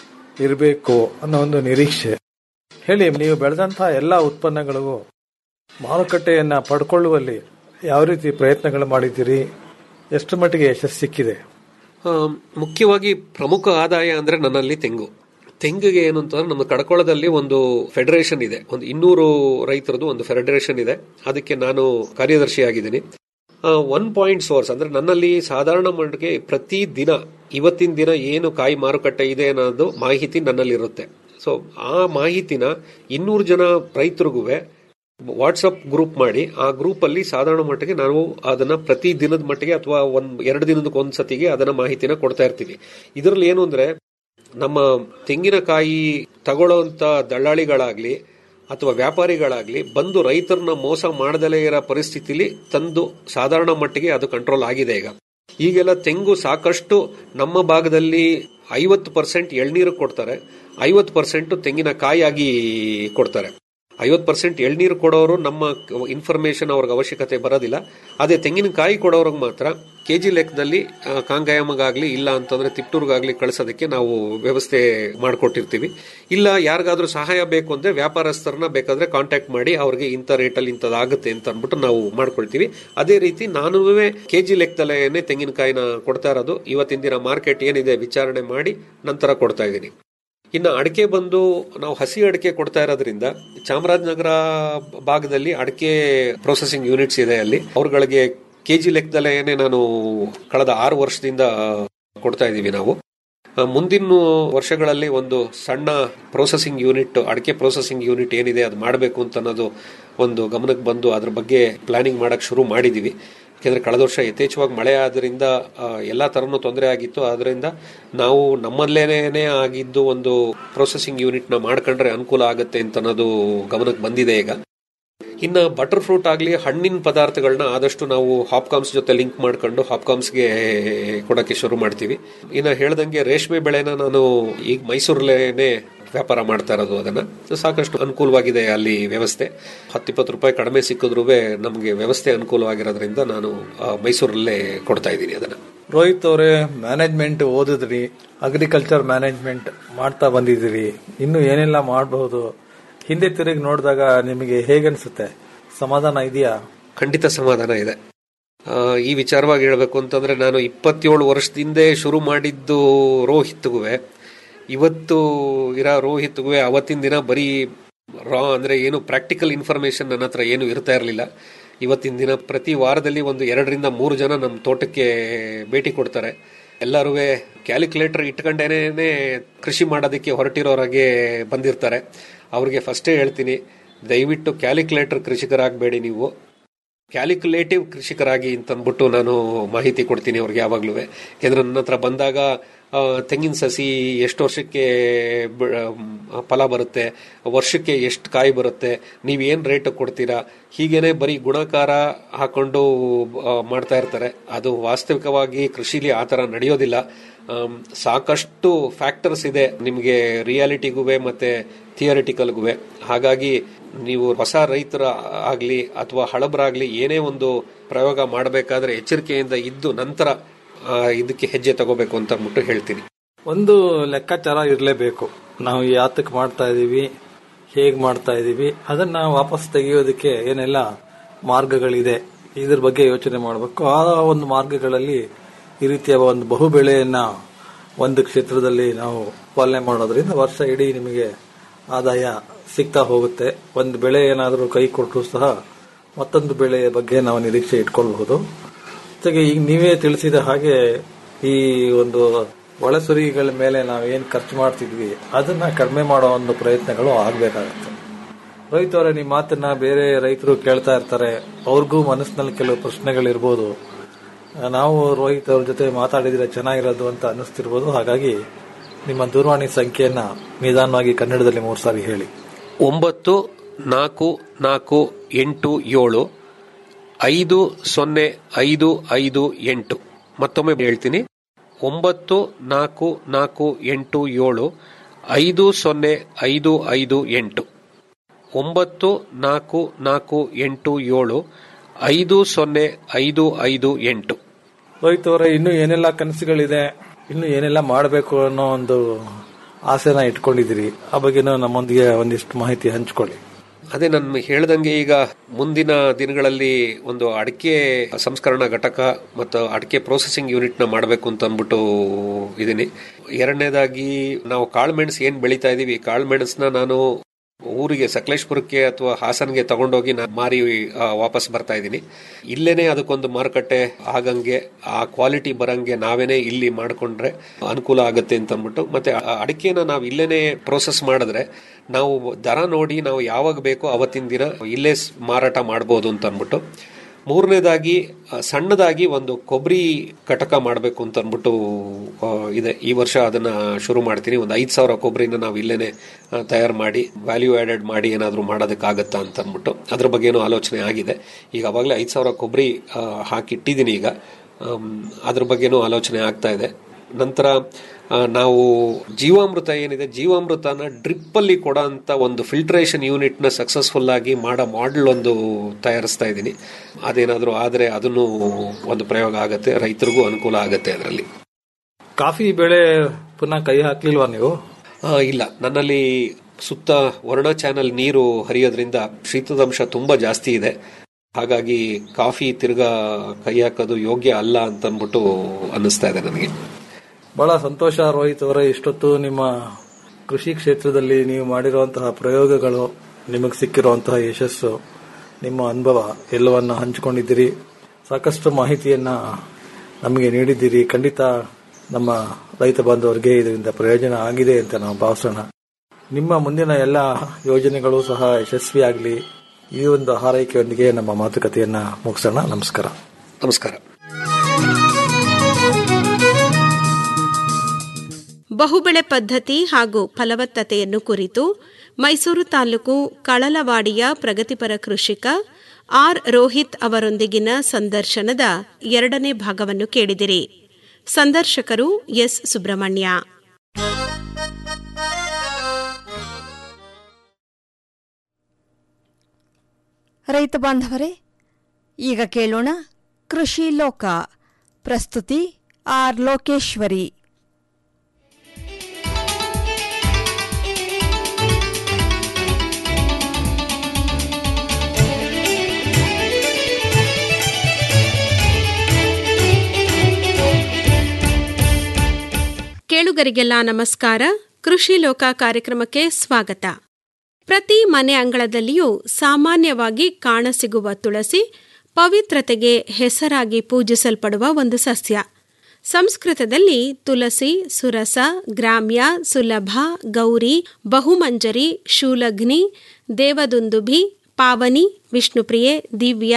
ಇರಬೇಕು ಅನ್ನೋ ಒಂದು ನಿರೀಕ್ಷೆ ಹೇಳಿ ನೀವು ಬೆಳೆದಂತಹ ಎಲ್ಲ ಉತ್ಪನ್ನಗಳಿಗೂ ಮಾರುಕಟ್ಟೆಯನ್ನ ಪಡ್ಕೊಳ್ಳುವಲ್ಲಿ ಯಾವ ರೀತಿ ಪ್ರಯತ್ನಗಳು ಮಾಡಿದ್ದೀರಿ ಎಷ್ಟು ಮಟ್ಟಿಗೆ ಯಶಸ್ಸು ಸಿಕ್ಕಿದೆ ಆ, ಮುಖ್ಯವಾಗಿ ಪ್ರಮುಖ ಆದಾಯ ಅಂದ್ರೆ ನನ್ನಲ್ಲಿ ತೆಂಗು ತೆಂಗಿಗೆ ಏನು ಅಂತಂದ್ರೆ ನಮ್ಮ ಕಡಕೊಳದಲ್ಲಿ ಒಂದು ಫೆಡರೇಷನ್ ಇದೆ ಒಂದು ಇನ್ನೂರು ರೈತರದು ಒಂದು ಫೆಡರೇಷನ್ ಇದೆ ಅದಕ್ಕೆ ನಾನು ಕಾರ್ಯದರ್ಶಿ ಆಗಿದ್ದೀನಿ ಒನ್ ಪಾಯಿಂಟ್ ಸೋರ್ಸ್ ಅಂದ್ರೆ ನನ್ನಲ್ಲಿ ಸಾಧಾರಣ ಮಟ್ಟಿಗೆ ಪ್ರತಿ ದಿನ ಇವತ್ತಿನ ದಿನ ಏನು ಕಾಯಿ ಮಾರುಕಟ್ಟೆ ಇದೆ ಅನ್ನೋದು ಮಾಹಿತಿ ನನ್ನಲ್ಲಿ ಇರುತ್ತೆ ಸೊ ಆ ಮಾಹಿತಿನ ಇನ್ನೂರು ಜನ ರೈತರಿಗೂ ವಾಟ್ಸಪ್ ಗ್ರೂಪ್ ಮಾಡಿ ಆ ಗ್ರೂಪ್ ಅಲ್ಲಿ ಸಾಧಾರಣ ಮಟ್ಟಿಗೆ ನಾವು ಅದನ್ನ ಪ್ರತಿ ದಿನದ ಮಟ್ಟಿಗೆ ಅಥವಾ ಒಂದ್ ಎರಡು ದಿನದಕ್ಕೆ ಒಂದ್ ಸತಿಗೆ ಅದನ್ನ ಮಾಹಿತಿನ ಕೊಡ್ತಾ ಇರ್ತೀವಿ ಇದರಲ್ಲಿ ಏನು ಅಂದ್ರೆ ನಮ್ಮ ತೆಂಗಿನಕಾಯಿ ತಗೊಳ್ಳೋಂತ ದಳ್ಳಾಳಿಗಳಾಗ್ಲಿ ಅಥವಾ ವ್ಯಾಪಾರಿಗಳಾಗ್ಲಿ ಬಂದು ರೈತರನ್ನ ಮೋಸ ಮಾಡದಲೇ ಇರೋ ಪರಿಸ್ಥಿತಿಲಿ ತಂದು ಸಾಧಾರಣ ಮಟ್ಟಿಗೆ ಅದು ಕಂಟ್ರೋಲ್ ಆಗಿದೆ ಈಗ ಈಗೆಲ್ಲ ತೆಂಗು ಸಾಕಷ್ಟು ನಮ್ಮ ಭಾಗದಲ್ಲಿ ಐವತ್ತು ಪರ್ಸೆಂಟ್ ಎಳ್ನೀರು ಕೊಡ್ತಾರೆ ಐವತ್ತು ಪರ್ಸೆಂಟ್ ತೆಂಗಿನಕಾಯಿಯಾಗಿ ಕೊಡ್ತಾರೆ ಐವತ್ತು ಪರ್ಸೆಂಟ್ ಎಳ್ನೀರು ಕೊಡೋರು ನಮ್ಮ ಇನ್ಫಾರ್ಮೇಶನ್ ಅವ್ರಿಗೆ ಅವಶ್ಯಕತೆ ಬರೋದಿಲ್ಲ ಅದೇ ತೆಂಗಿನಕಾಯಿ ಕೊಡೋರ್ಗೆ ಮಾತ್ರ ಕೆಜಿ ಲೆಕ್ಕದಲ್ಲಿ ಆ, ಕಾಂಗಾಯಮಗಾಗ್ಲಿ ಇಲ್ಲ ಅಂತಂದ್ರೆ ತಿಪ್ಟೂರ್ಗಾಗ್ಲಿ ಕಳಿಸೋದಕ್ಕೆ ನಾವು ವ್ಯವಸ್ಥೆ ಮಾಡಿಕೊಟ್ಟಿರ್ತೀವಿ ಇಲ್ಲ ಯಾರಿಗಾದ್ರೂ ಸಹಾಯ ಬೇಕು ಅಂದ್ರೆ ವ್ಯಾಪಾರಸ್ಥರನ್ನ ಬೇಕಾದ್ರೆ ಕಾಂಟ್ಯಾಕ್ಟ್ ಮಾಡಿ ಅವ್ರಿಗೆ ಇಂಥ ರೇಟಲ್ಲಿ ಇಂಥದ್ದಾಗುತ್ತೆ ಅಂತ ಅಂದ್ಬಿಟ್ಟು ನಾವು ಮಾಡ್ಕೊಳ್ತೀವಿ ಅದೇ ರೀತಿ ನಾನು ಕೆಜಿ ಲೆಕ್ಕದಲ್ಲೇನೆ ತೆಂಗಿನಕಾಯಿನ ಕೊಡ್ತಾ ಇರೋದು ಇವತ್ತಿನ ದಿನ ಮಾರ್ಕೆಟ್ ಏನಿದೆ ವಿಚಾರಣೆ ಮಾಡಿ ನಂತರ ಕೊಡ್ತಾ ಇದ್ದೀನಿ ಇನ್ನು ಅಡಿಕೆ ಬಂದು ನಾವು ಹಸಿ ಅಡಿಕೆ ಕೊಡ್ತಾ ಇರೋದ್ರಿಂದ ಚಾಮರಾಜನಗರ ಭಾಗದಲ್ಲಿ ಅಡಿಕೆ ಪ್ರೊಸೆಸಿಂಗ್ ಯೂನಿಟ್ಸ್ ಇದೆ ಅಲ್ಲಿ ಅವ್ರಗಳಿಗೆ ಕೆಜಿ ಲೆಕ್ಕದಲ್ಲೇನೆ ನಾನು ಕಳೆದ ಆರು ವರ್ಷದಿಂದ ಕೊಡ್ತಾ ಇದ್ದೀವಿ ನಾವು ಆ, ಮುಂದಿನ ವರ್ಷಗಳಲ್ಲಿ ಒಂದು ಸಣ್ಣ ಪ್ರೊಸೆಸಿಂಗ್ ಯೂನಿಟ್ ಅಡಿಕೆ ಪ್ರೊಸೆಸಿಂಗ್ ಯೂನಿಟ್ ಏನಿದೆ ಅದು ಮಾಡಬೇಕು ಅಂತ ಅನ್ನೋದು ಒಂದು ಗಮನಕ್ಕೆ ಬಂದು ಅದ್ರ ಬಗ್ಗೆ ಪ್ಲಾನಿಂಗ್ ಮಾಡಕ್ ಶುರು ಮಾಡಿದೀವಿ ಯಾಕೆಂದ್ರೆ ಕಳೆದ ವರ್ಷ ಯಥೇಚ್ಛವಾಗಿ ಮಳೆ ಆದ್ರಿಂದ ಆ, ಎಲ್ಲಾ ತರನು ತೊಂದರೆ ಆಗಿತ್ತು ಆದ್ರಿಂದ ನಾವು ನಮ್ಮಲ್ಲೇನೆ ಆಗಿದ್ದು ಒಂದು ಪ್ರೊಸೆಸಿಂಗ್ ಯೂನಿಟ್ ನ ಮಾಡ್ಕೊಂಡ್ರೆ ಅನುಕೂಲ ಆಗುತ್ತೆ ಅಂತ ಅನ್ನೋದು ಗಮನಕ್ಕೆ ಬಂದಿದೆ ಈಗ ಇನ್ನ ಬಟರ್ ಫ್ರೂಟ್ ಆಗ್ಲಿ ಹಣ್ಣಿನ ಪದಾರ್ಥಗಳನ್ನ ಆದಷ್ಟು ನಾವು ಹಾಪ್ಕಾಮ್ಸ್ ಜೊತೆ ಲಿಂಕ್ ಮಾಡ್ಕೊಂಡು ಹಾಪ್ಕಾಮ್ಸ್ಗೆ ಕೊಡಕ್ಕೆ ಶುರು ಮಾಡ್ತೀವಿ ಇನ್ನ ಹೇಳ್ದಂಗೆ ರೇಷ್ಮೆ ಬೆಳೆನ ನಾನು ಈಗ ಮೈಸೂರಲ್ಲೇನೆ ವ್ಯಾಪಾರ ಮಾಡ್ತಾ ಇರೋದು ಅದನ್ನ ಸಾಕಷ್ಟು ಅನುಕೂಲವಾಗಿದೆ ಅಲ್ಲಿ ವ್ಯವಸ್ಥೆ ಹತ್ತಿಪ್ಪತ್ತು ರೂಪಾಯಿ ಕಡಿಮೆ ಸಿಕ್ಕಿದ್ರೂ ನಮಗೆ ವ್ಯವಸ್ಥೆ ಅನುಕೂಲವಾಗಿರೋದ್ರಿಂದ ನಾನು ಆ, ಮೈಸೂರಲ್ಲೇ ಕೊಡ್ತಾ ಇದ್ದೀನಿ ಅದನ್ನ ರೋಹಿತ್ ಅವರೇ ಮ್ಯಾನೇಜ್ಮೆಂಟ್ ಓದಿದ್ರಿ ಅಗ್ರಿಕಲ್ಚರ್ ಮ್ಯಾನೇಜ್ಮೆಂಟ್ ಮಾಡ್ತಾ ಬಂದಿದ್ದೀರಿ ಇನ್ನು ಏನೆಲ್ಲ ಮಾಡಬಹುದು ಹಿಂದೆ ತಿರುಗಿ ನೋಡಿದಾಗ ನಿಮಗೆ ಹೇಗನ್ಸುತ್ತೆ ಸಮಾಧಾನ ಇದೆಯಾ ಖಂಡಿತ ಸಮಾಧಾನ ಇದೆ ಆ, ಈ ವಿಚಾರವಾಗಿ ಹೇಳ್ಬೇಕು ಅಂತಂದ್ರೆ ನಾನು ಇಪ್ಪತ್ತೇಳು ವರ್ಷದಿಂದೇ ಶುರು ಮಾಡಿದ್ದು ರೋಹಿತ್ಗುವೆ ಇವತ್ತು ಇರೋ ರೋಹಿತ್ಗುವೆ ಅವತ್ತಿನ ದಿನ ಬರೀ ರಾ ಅಂದ್ರೆ ಏನು ಪ್ರಾಕ್ಟಿಕಲ್ ಇನ್ಫಾರ್ಮೇಶನ್ ನನ್ನ ಹತ್ರ ಏನು ಇರ್ತಾ ಇರಲಿಲ್ಲ ಇವತ್ತಿನ ದಿನ ಪ್ರತಿ ವಾರದಲ್ಲಿ ಒಂದು ಎರಡರಿಂದ ಮೂರು ಜನ ನಮ್ಮ ತೋಟಕ್ಕೆ ಭೇಟಿ ಕೊಡ್ತಾರೆ ಎಲ್ಲರೂ ಕ್ಯಾಲ್ಕುಲೇಟರ್ ಇಟ್ಕೊಂಡೇನೆ ಕೃಷಿ ಮಾಡೋದಕ್ಕೆ ಹೊರಟಿರೋರಾಗೆ ಬಂದಿರ್ತಾರೆ ಅವ್ರಿಗೆ ಫಸ್ಟೇ ಹೇಳ್ತೀನಿ ದಯವಿಟ್ಟು ಕ್ಯಾಲ್ಕುಲೇಟರ್ ಕೃಷಿಕರಾಗಬೇಡಿ ನೀವು ಕ್ಯಾಲ್ಕುಲೇಟಿವ್ ಕೃಷಿಕರಾಗಿ ಅಂತ ಅಂದ್ಬಿಟ್ಟು ನಾನು ಮಾಹಿತಿ ಕೊಡ್ತೀನಿ ಅವ್ರಿಗೆ ಯಾವಾಗ್ಲೂ ಯಾಕೆಂದ್ರೆ ನನ್ನ ಹತ್ರ ಬಂದಾಗ ಆ, ತೆಂಗಿನ ಸಸಿ ಎಷ್ಟು ವರ್ಷಕ್ಕೆ ಬ- ಆ, ಫಲ ಬರುತ್ತೆ ವರ್ಷಕ್ಕೆ ಎಷ್ಟು ಕಾಯಿ ಬರುತ್ತೆ ನೀವು ಏನ್ ರೇಟ್ ಕೊಡ್ತೀರಾ ಹೀಗೇನೆ ಬರೀ ಗುಣಕಾರ ಹಾಕೊಂಡು ಆ, ಮಾಡ್ತಾ ಇರ್ತಾರೆ ಅದು ವಾಸ್ತವಿಕವಾಗಿ ಕೃಷಿಲಿ ಆ ತರ ನಡೆಯೋದಿಲ್ಲ ಆಮ್, ಸಾಕಷ್ಟು ಫ್ಯಾಕ್ಟರ್ಸ್ ಇದೆ ನಿಮಗೆ ರಿಯಾಲಿಟಿಗುವೆ ಮತ್ತೆ ಥಿಯರಿಟಿಕಲ್ಗುವೆ ಹಾಗಾಗಿ ನೀವು ಹೊಸ ರೈತರ ಆಗ್ಲಿ ಅಥವಾ ಹಳಬರಾಗ್ಲಿ ಏನೇ ಒಂದು ಪ್ರಯೋಗ ಮಾಡಬೇಕಾದ್ರೆ ಎಚ್ಚರಿಕೆಯಿಂದ ಇದ್ದು ನಂತರ ಆ, ಇದಕ್ಕೆ ಹೆಜ್ಜೆ ತಗೋಬೇಕು ಅಂತ ಅಂದ್ಬಿಟ್ಟು ಹೇಳ್ತೀನಿ ಒಂದು ಲೆಕ್ಕಾಚಾರ ಇರಲೇಬೇಕು ನಾವು ಯಾತಕ್ ಮಾಡ್ತಾ ಇದೀವಿ ಹೇಗ್ ಮಾಡ್ತಾ ಇದೀವಿ ಅದನ್ನ ವಾಪಸ್ ತೆಗೆಯೋದಕ್ಕೆ ಏನೆಲ್ಲ ಮಾರ್ಗಗಳಿದೆ ಇದ್ರ ಬಗ್ಗೆ ಯೋಚನೆ ಮಾಡಬೇಕು ಆ ಒಂದು ಮಾರ್ಗಗಳಲ್ಲಿ ಈ ರೀತಿಯ ಒಂದು ಬಹು ಬೆಳೆಯನ್ನ ಒಂದು ಕ್ಷೇತ್ರದಲ್ಲಿ ನಾವು ಪಾಲನೆ ಮಾಡೋದ್ರಿಂದ ವರ್ಷ ಇಡೀ ನಿಮಗೆ ಆದಾಯ ಸಿಗ್ತಾ ಹೋಗುತ್ತೆ ಒಂದು ಬೆಳೆ ಏನಾದರೂ ಕೈ ಕೊಟ್ಟರು ಸಹ ಮತ್ತೊಂದು ಬೆಳೆಯ ಬಗ್ಗೆ ನಾವು ನಿರೀಕ್ಷೆ ಇಟ್ಕೊಳ್ಬಹುದು ಜೊತೆಗೆ ಈಗ ನೀವೇ ತಿಳಿಸಿದ ಹಾಗೆ ಈ ಒಂದು ಒಳಸುರಿಗಳ ಮೇಲೆ ನಾವು ಏನ್ ಖರ್ಚು ಮಾಡ್ತಿದ್ವಿ ಅದನ್ನ ಕಡಿಮೆ ಮಾಡೋ ಒಂದು ಪ್ರಯತ್ನಗಳು ಆಗ್ಬೇಕಾಗತ್ತೆ ರೋಹಿತ್ ಅವರೇ ನಿಮ್ಮ ಮಾತನ್ನ ಬೇರೆ ರೈತರು ಕೇಳ್ತಾ ಇರ್ತಾರೆ ಅವ್ರಿಗೂ ಮನಸ್ಸಿನಲ್ಲಿ ಕೆಲವು ಪ್ರಶ್ನೆಗಳಿರ್ಬೋದು ನಾವು ರೋಹಿತ್ ಅವ್ರ ಜೊತೆ ಮಾತಾಡಿದ್ರೆ ಚೆನ್ನಾಗಿರೋದು ಅಂತ ಅನ್ನಿಸ್ತಿರ್ಬೋದು ಹಾಗಾಗಿ ನಿಮ್ಮ ದೂರವಾಣಿ ಸಂಖ್ಯೆಯನ್ನ ನಿಧಾನವಾಗಿ ಕನ್ನಡದಲ್ಲಿ ಮೂರು ಸಾರಿ ಹೇಳಿ ಒಂಬತ್ತು ನಾಲ್ಕು ನಾಲ್ಕು ಎಂಟು ಏಳು ಐದು ಸೊನ್ನೆ ಐದು ಐದು ಎಂಟು ಮತ್ತೊಮ್ಮೆ ಹೇಳ್ತೀನಿ ಒಂಬತ್ತು ನಾಲ್ಕು ನಾಲ್ಕು ಎಂಟು ಏಳು ಐದು ಸೊನ್ನೆ ಐದು ಐದು ಎಂಟು ಒಂಬತ್ತು ನಾಲ್ಕು ನಾಲ್ಕು ಎಂಟು ಏಳು ಐದು ಸೊನ್ನೆ ಐದು ಐದು ಎಂಟು ರೋಹಿತ್ ಅವರೇ ಇನ್ನು ಏನೆಲ್ಲ ಕನಸುಗಳಿದೆ ಇನ್ನು ಏನೆಲ್ಲ ಮಾಡಬೇಕು ಅನ್ನೋ ಒಂದು ಆಸೆನ ಇಟ್ಕೊಂಡಿದ್ದೀರಿ ಆ ಬಗ್ಗೆನೂ ನಮ್ಮೊಂದಿಗೆ ಒಂದಿಷ್ಟು ಮಾಹಿತಿ ಹಂಚ್ಕೊಳ್ಳಿ ಅದೇ ನಾನು ಹೇಳ್ದಂಗೆ ಈಗ ಮುಂದಿನ ದಿನಗಳಲ್ಲಿ ಒಂದು ಅಡಿಕೆ ಸಂಸ್ಕರಣಾ ಘಟಕ ಮತ್ತು ಅಡಿಕೆ ಪ್ರೊಸೆಸಿಂಗ್ ಯೂನಿಟ್ ನ ಮಾಡಬೇಕು ಅಂತ ಅಂದ್ಬಿಟ್ಟು ಇದೀನಿ ಎರಡನೇದಾಗಿ ನಾವು ಕಾಳುಮೆಣಸು ಏನ್ ಬೆಳೀತಾ ಇದೀವಿ ಕಾಳುಮೆಣಸನ್ನ ನಾನು ಊರಿಗೆ ಸಕಲೇಶ್ಪುರಕ್ಕೆ ಅಥವಾ ಹಾಸನ್ಗೆ ತಗೊಂಡೋಗಿ ನಾನು ಮಾರಿ ಆ, ವಾಪಸ್ ಬರ್ತಾ ಇದ್ದೀನಿ ಇಲ್ಲೇನೆ ಅದಕ್ಕೊಂದು ಮಾರುಕಟ್ಟೆ ಆಗಂಗೆ ಆ ಕ್ವಾಲಿಟಿ ಬರಂಗೆ ನಾವೇನೆ ಇಲ್ಲಿ ಮಾಡ್ಕೊಂಡ್ರೆ ಅನುಕೂಲ ಆಗುತ್ತೆ ಅಂತ ಅಂದ್ಬಿಟ್ಟು ಮತ್ತೆ ಆ ಅಡಿಕೆನ ನಾವು ಇಲ್ಲೇನೆ ಪ್ರೋಸೆಸ್ ಮಾಡಿದ್ರೆ ನಾವು ದರ ನೋಡಿ ನಾವು ಯಾವಾಗ ಬೇಕೋ ಅವತ್ತಿನ ದಿನ ಇಲ್ಲೇ ಸ್- ಮಾರಾಟ ಮಾಡ್ಬೋದು ಅಂತ ಅಂದ್ಬಿಟ್ಟು ಮೂರನೇದಾಗಿ ಆ, ಸಣ್ಣದಾಗಿ ಒಂದು ಕೊಬ್ಬರಿ ಘಟಕ ಮಾಡಬೇಕು ಅಂತ ಅಂದ್ಬಿಟ್ಟು ಆ, ಇದೆ ಈ ವರ್ಷ ಅದನ್ನ ಶುರು ಮಾಡ್ತೀನಿ ಒಂದು ಐದು ಸಾವಿರ ಕೊಬ್ಬರಿನ ನಾವು ಇಲ್ಲೇನೆ ತಯಾರು ಮಾಡಿ ವ್ಯಾಲ್ಯೂ ಆಡೆಡ್ ಮಾಡಿ ಏನಾದರೂ ಮಾಡೋದಕ್ಕಾಗತ್ತಾ ಅಂತ ಅಂದ್ಬಿಟ್ಟು ಅದ್ರ ಬಗ್ಗೆನೂ ಆಲೋಚನೆ ಆಗಿದೆ ಈಗ ಅವಾಗಲೇ ಐದು ಸಾವಿರ ಕೊಬ್ಬರಿ ಹಾಕಿಟ್ಟಿದ್ದೀನಿ ಈಗ ಆಮ್, ಅದ್ರ ಬಗ್ಗೆನೂ ಆಲೋಚನೆ ಆಗ್ತಾ ಇದೆ ನಂತರ ಆ, ನಾವು ಜೀವಾಮೃತ ಏನಿದೆ ಜೀವಾಮೃತನ ಡ್ರಿಪ್ ಅಲ್ಲಿ ಕೊಡೋ ಅಂತ ಒಂದು ಫಿಲ್ಟ್ರೇಷನ್ ಯೂನಿಟ್ ನ ಸಕ್ಸಸ್ಫುಲ್ ಆಗಿ ಮಾಡೋ ಮಾಡೆಲ್ ಒಂದು ತಯಾರಿಸ್ತಾ ಇದ್ದೀನಿ ಅದೇನಾದ್ರೂ ಆದ್ರೆ ಅದನ್ನು ಒಂದು ಪ್ರಯೋಗ ಆಗತ್ತೆ ರೈತರಿಗೂ ಅನುಕೂಲ ಆಗತ್ತೆ ಅದರಲ್ಲಿ ಕಾಫಿ ಬೆಳೆ ಪುನಃ ಕೈ ಹಾಕ್ಲಿಲ್ವಾ ನೀವು ಇಲ್ಲ ನನ್ನಲ್ಲಿ ಸುತ್ತ ವರ್ಣ ಚಾನಲ್ ನೀರು ಹರಿಯೋದ್ರಿಂದ ಶೀತದಂಶ ತುಂಬಾ ಜಾಸ್ತಿ ಇದೆ ಹಾಗಾಗಿ ಕಾಫಿ ತಿರ್ಗಾ ಕೈ ಹಾಕೋದು ಯೋಗ್ಯ ಅಲ್ಲ ಅಂತ ಅಂದ್ಬಿಟ್ಟು ಅನ್ನಿಸ್ತಾ ಇದೆ ನನಗೆ ಬಹಳ ಸಂತೋಷ ರೋಹಿತ್ ಅವರೇ ಇಷ್ಟೊತ್ತು ನಿಮ್ಮ ಕೃಷಿ ಕ್ಷೇತ್ರದಲ್ಲಿ ನೀವು ಮಾಡಿರುವಂತಹ ಪ್ರಯೋಗಗಳು ನಿಮಗೆ ಸಿಕ್ಕಿರುವಂತಹ ಯಶಸ್ಸು ನಿಮ್ಮ ಅನುಭವ ಎಲ್ಲವನ್ನ ಹಂಚಿಕೊಂಡಿದ್ದೀರಿ ಸಾಕಷ್ಟು ಮಾಹಿತಿಯನ್ನ ನಮಗೆ ನೀಡಿದ್ದೀರಿ ಖಂಡಿತ ನಮ್ಮ ರೈತ ಬಾಂಧವರಿಗೆ ಇದರಿಂದ ಪ್ರಯೋಜನ ಆಗಿದೆ ಅಂತ ನಾವು ಭಾವಿಸೋಣ ನಿಮ್ಮ ಮುಂದಿನ ಎಲ್ಲ ಯೋಜನೆಗಳು ಸಹ ಯಶಸ್ವಿಯಾಗಲಿ ಈ ಒಂದು ಹಾರೈಕೆಯೊಂದಿಗೆ ನಮ್ಮ ಮಾತುಕತೆಯನ್ನ ಮುಗಿಸೋಣ ನಮಸ್ಕಾರ ನಮಸ್ಕಾರ ಬಹುಬೆಳೆ ಪದ್ಧತಿ ಹಾಗೂ ಫಲವತ್ತತೆಯನ್ನು ಕುರಿತು ಮೈಸೂರು ತಾಲೂಕು ಕಳಲವಾಡಿಯ ಪ್ರಗತಿಪರ ಕೃಷಿಕ ಆರ್ ರೋಹಿತ್ ಅವರೊಂದಿಗಿನ ಸಂದರ್ಶನದ ಎರಡನೇ ಭಾಗವನ್ನು ಕೇಳಿದಿರಿ ಸಂದರ್ಶಕರು ಎಸ್ ಸುಬ್ರಹ್ಮಣ್ಯ ರೈತ ಬಾಂಧವರೇ ಈಗ ಕೇಳೋಣ ಕೃಷಿ ಲೋಕ ಪ್ರಸ್ತುತಿ ಆರ್ ಲೋಕೇಶ್ವರಿ ಕೇಳುಗರಿಗೆಲ್ಲ ನಮಸ್ಕಾರ ಕೃಷಿ ಲೋಕ ಕಾರ್ಯಕ್ರಮಕ್ಕೆ ಸ್ವಾಗತ ಪ್ರತಿ ಮನೆ ಅಂಗಳದಲ್ಲಿಯೂ ಸಾಮಾನ್ಯವಾಗಿ ಕಾಣಸಿಗುವ ತುಳಸಿ ಪವಿತ್ರತೆಗೆ ಹೆಸರಾಗಿ ಪೂಜಿಸಲ್ಪಡುವ ಒಂದು ಸಸ್ಯ ಸಂಸ್ಕೃತದಲ್ಲಿ ತುಳಸಿ ಸುರಸ ಗ್ರಾಮ್ಯ ಸುಲಭ ಗೌರಿ ಬಹುಮಂಜರಿ ಶೂಲಗ್ನಿ ದೇವದುಂದುಭಿ ಪಾವನಿ ವಿಷ್ಣುಪ್ರಿಯೆ ದಿವ್ಯ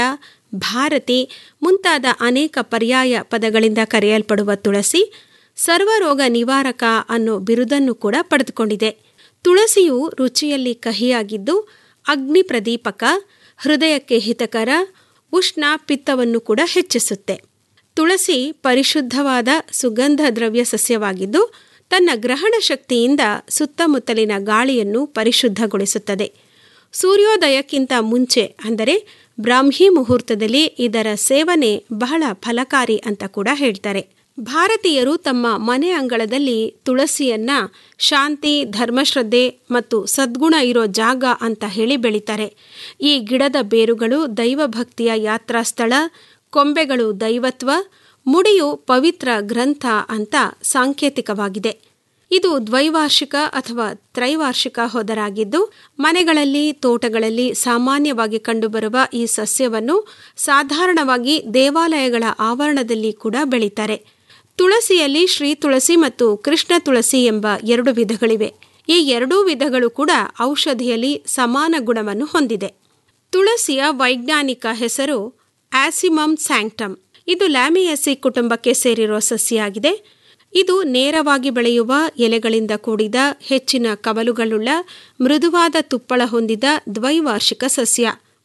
ಭಾರತಿ ಮುಂತಾದ ಅನೇಕ ಪರ್ಯಾಯ ಪದಗಳಿಂದ ಕರೆಯಲ್ಪಡುವ ತುಳಸಿ ಸರ್ವರೋಗ ನಿವಾರಕ ಅನ್ನೋ ಬಿರುದನ್ನು ಕೂಡ ಪಡೆದುಕೊಂಡಿದೆ ತುಳಸಿಯು ರುಚಿಯಲ್ಲಿ ಕಹಿಯಾಗಿದ್ದು ಅಗ್ನಿ ಪ್ರದೀಪಕ ಹೃದಯಕ್ಕೆ ಹಿತಕರ ಉಷ್ಣ ಪಿತ್ತವನ್ನು ಕೂಡ ಹೆಚ್ಚಿಸುತ್ತೆ ತುಳಸಿ ಪರಿಶುದ್ಧವಾದ ಸುಗಂಧ ದ್ರವ್ಯ ಸಸ್ಯವಾಗಿದ್ದು ತನ್ನ ಗ್ರಹಣ ಶಕ್ತಿಯಿಂದ ಸುತ್ತಮುತ್ತಲಿನ ಗಾಳಿಯನ್ನು ಪರಿಶುದ್ಧಗೊಳಿಸುತ್ತದೆ ಸೂರ್ಯೋದಯಕ್ಕಿಂತ ಮುಂಚೆ ಅಂದರೆ ಬ್ರಾಹ್ಮಿ ಮುಹೂರ್ತದಲ್ಲಿ ಇದರ ಸೇವನೆ ಬಹಳ ಫಲಕಾರಿ ಅಂತ ಕೂಡ ಹೇಳ್ತಾರೆ ಭಾರತೀಯರು ತಮ್ಮ ಮನೆ ಅಂಗಳದಲ್ಲಿ ತುಳಸಿಯನ್ನ ಶಾಂತಿ ಧರ್ಮಶ್ರದ್ಧೆ ಮತ್ತು ಸದ್ಗುಣ ಇರೋ ಜಾಗ ಅಂತ ಹೇಳಿ ಬೆಳಿತಾರೆ ಈ ಗಿಡದ ಬೇರುಗಳು ದೈವಭಕ್ತಿಯ ಯಾತ್ರಾಸ್ಥಳ ಕೊಂಬೆಗಳು ದೈವತ್ವ ಮುಡಿಯು ಪವಿತ್ರ ಗ್ರಂಥ ಅಂತ ಸಾಂಕೇತಿಕವಾಗಿದೆ ಇದು ದ್ವೈವಾರ್ಷಿಕ ಅಥವಾ ತ್ರೈವಾರ್ಷಿಕ ಹೊದರಾಗಿದ್ದು ಮನೆಗಳಲ್ಲಿ ತೋಟಗಳಲ್ಲಿ ಸಾಮಾನ್ಯವಾಗಿ ಕಂಡುಬರುವ ಈ ಸಸ್ಯವನ್ನು ಸಾಧಾರಣವಾಗಿ ದೇವಾಲಯಗಳ ಆವರಣದಲ್ಲಿ ಕೂಡ ಬೆಳೀತಾರೆ ತುಳಸಿಯಲ್ಲಿ ಶ್ರೀ ತುಳಸಿ ಮತ್ತು ಕೃಷ್ಣ ತುಳಸಿ ಎಂಬ ಎರಡು ವಿಧಗಳಿವೆ ಈ ಎರಡೂ ವಿಧಗಳು ಕೂಡ ಔಷಧಿಯಲ್ಲಿ ಸಮಾನ ಗುಣವನ್ನು ಹೊಂದಿದೆ ತುಳಸಿಯ ವೈಜ್ಞಾನಿಕ ಹೆಸರು ಆಸಿಮಮ್ ಸ್ಯಾಂಕ್ಟಮ್ ಇದು ಲ್ಯಾಮಿಯಸಿ ಕುಟುಂಬಕ್ಕೆ ಸೇರಿರುವ ಸಸ್ಯಾಗಿದೆ ಇದು ನೇರವಾಗಿ ಬೆಳೆಯುವ ಎಲೆಗಳಿಂದ ಕೂಡಿದ ಹೆಚ್ಚಿನ ಕವಲುಗಳುಳ್ಳ ಮೃದುವಾದ ತುಪ್ಪಳ ಹೊಂದಿದ ದ್ವೈವಾರ್ಷಿಕ ಸಸ್ಯ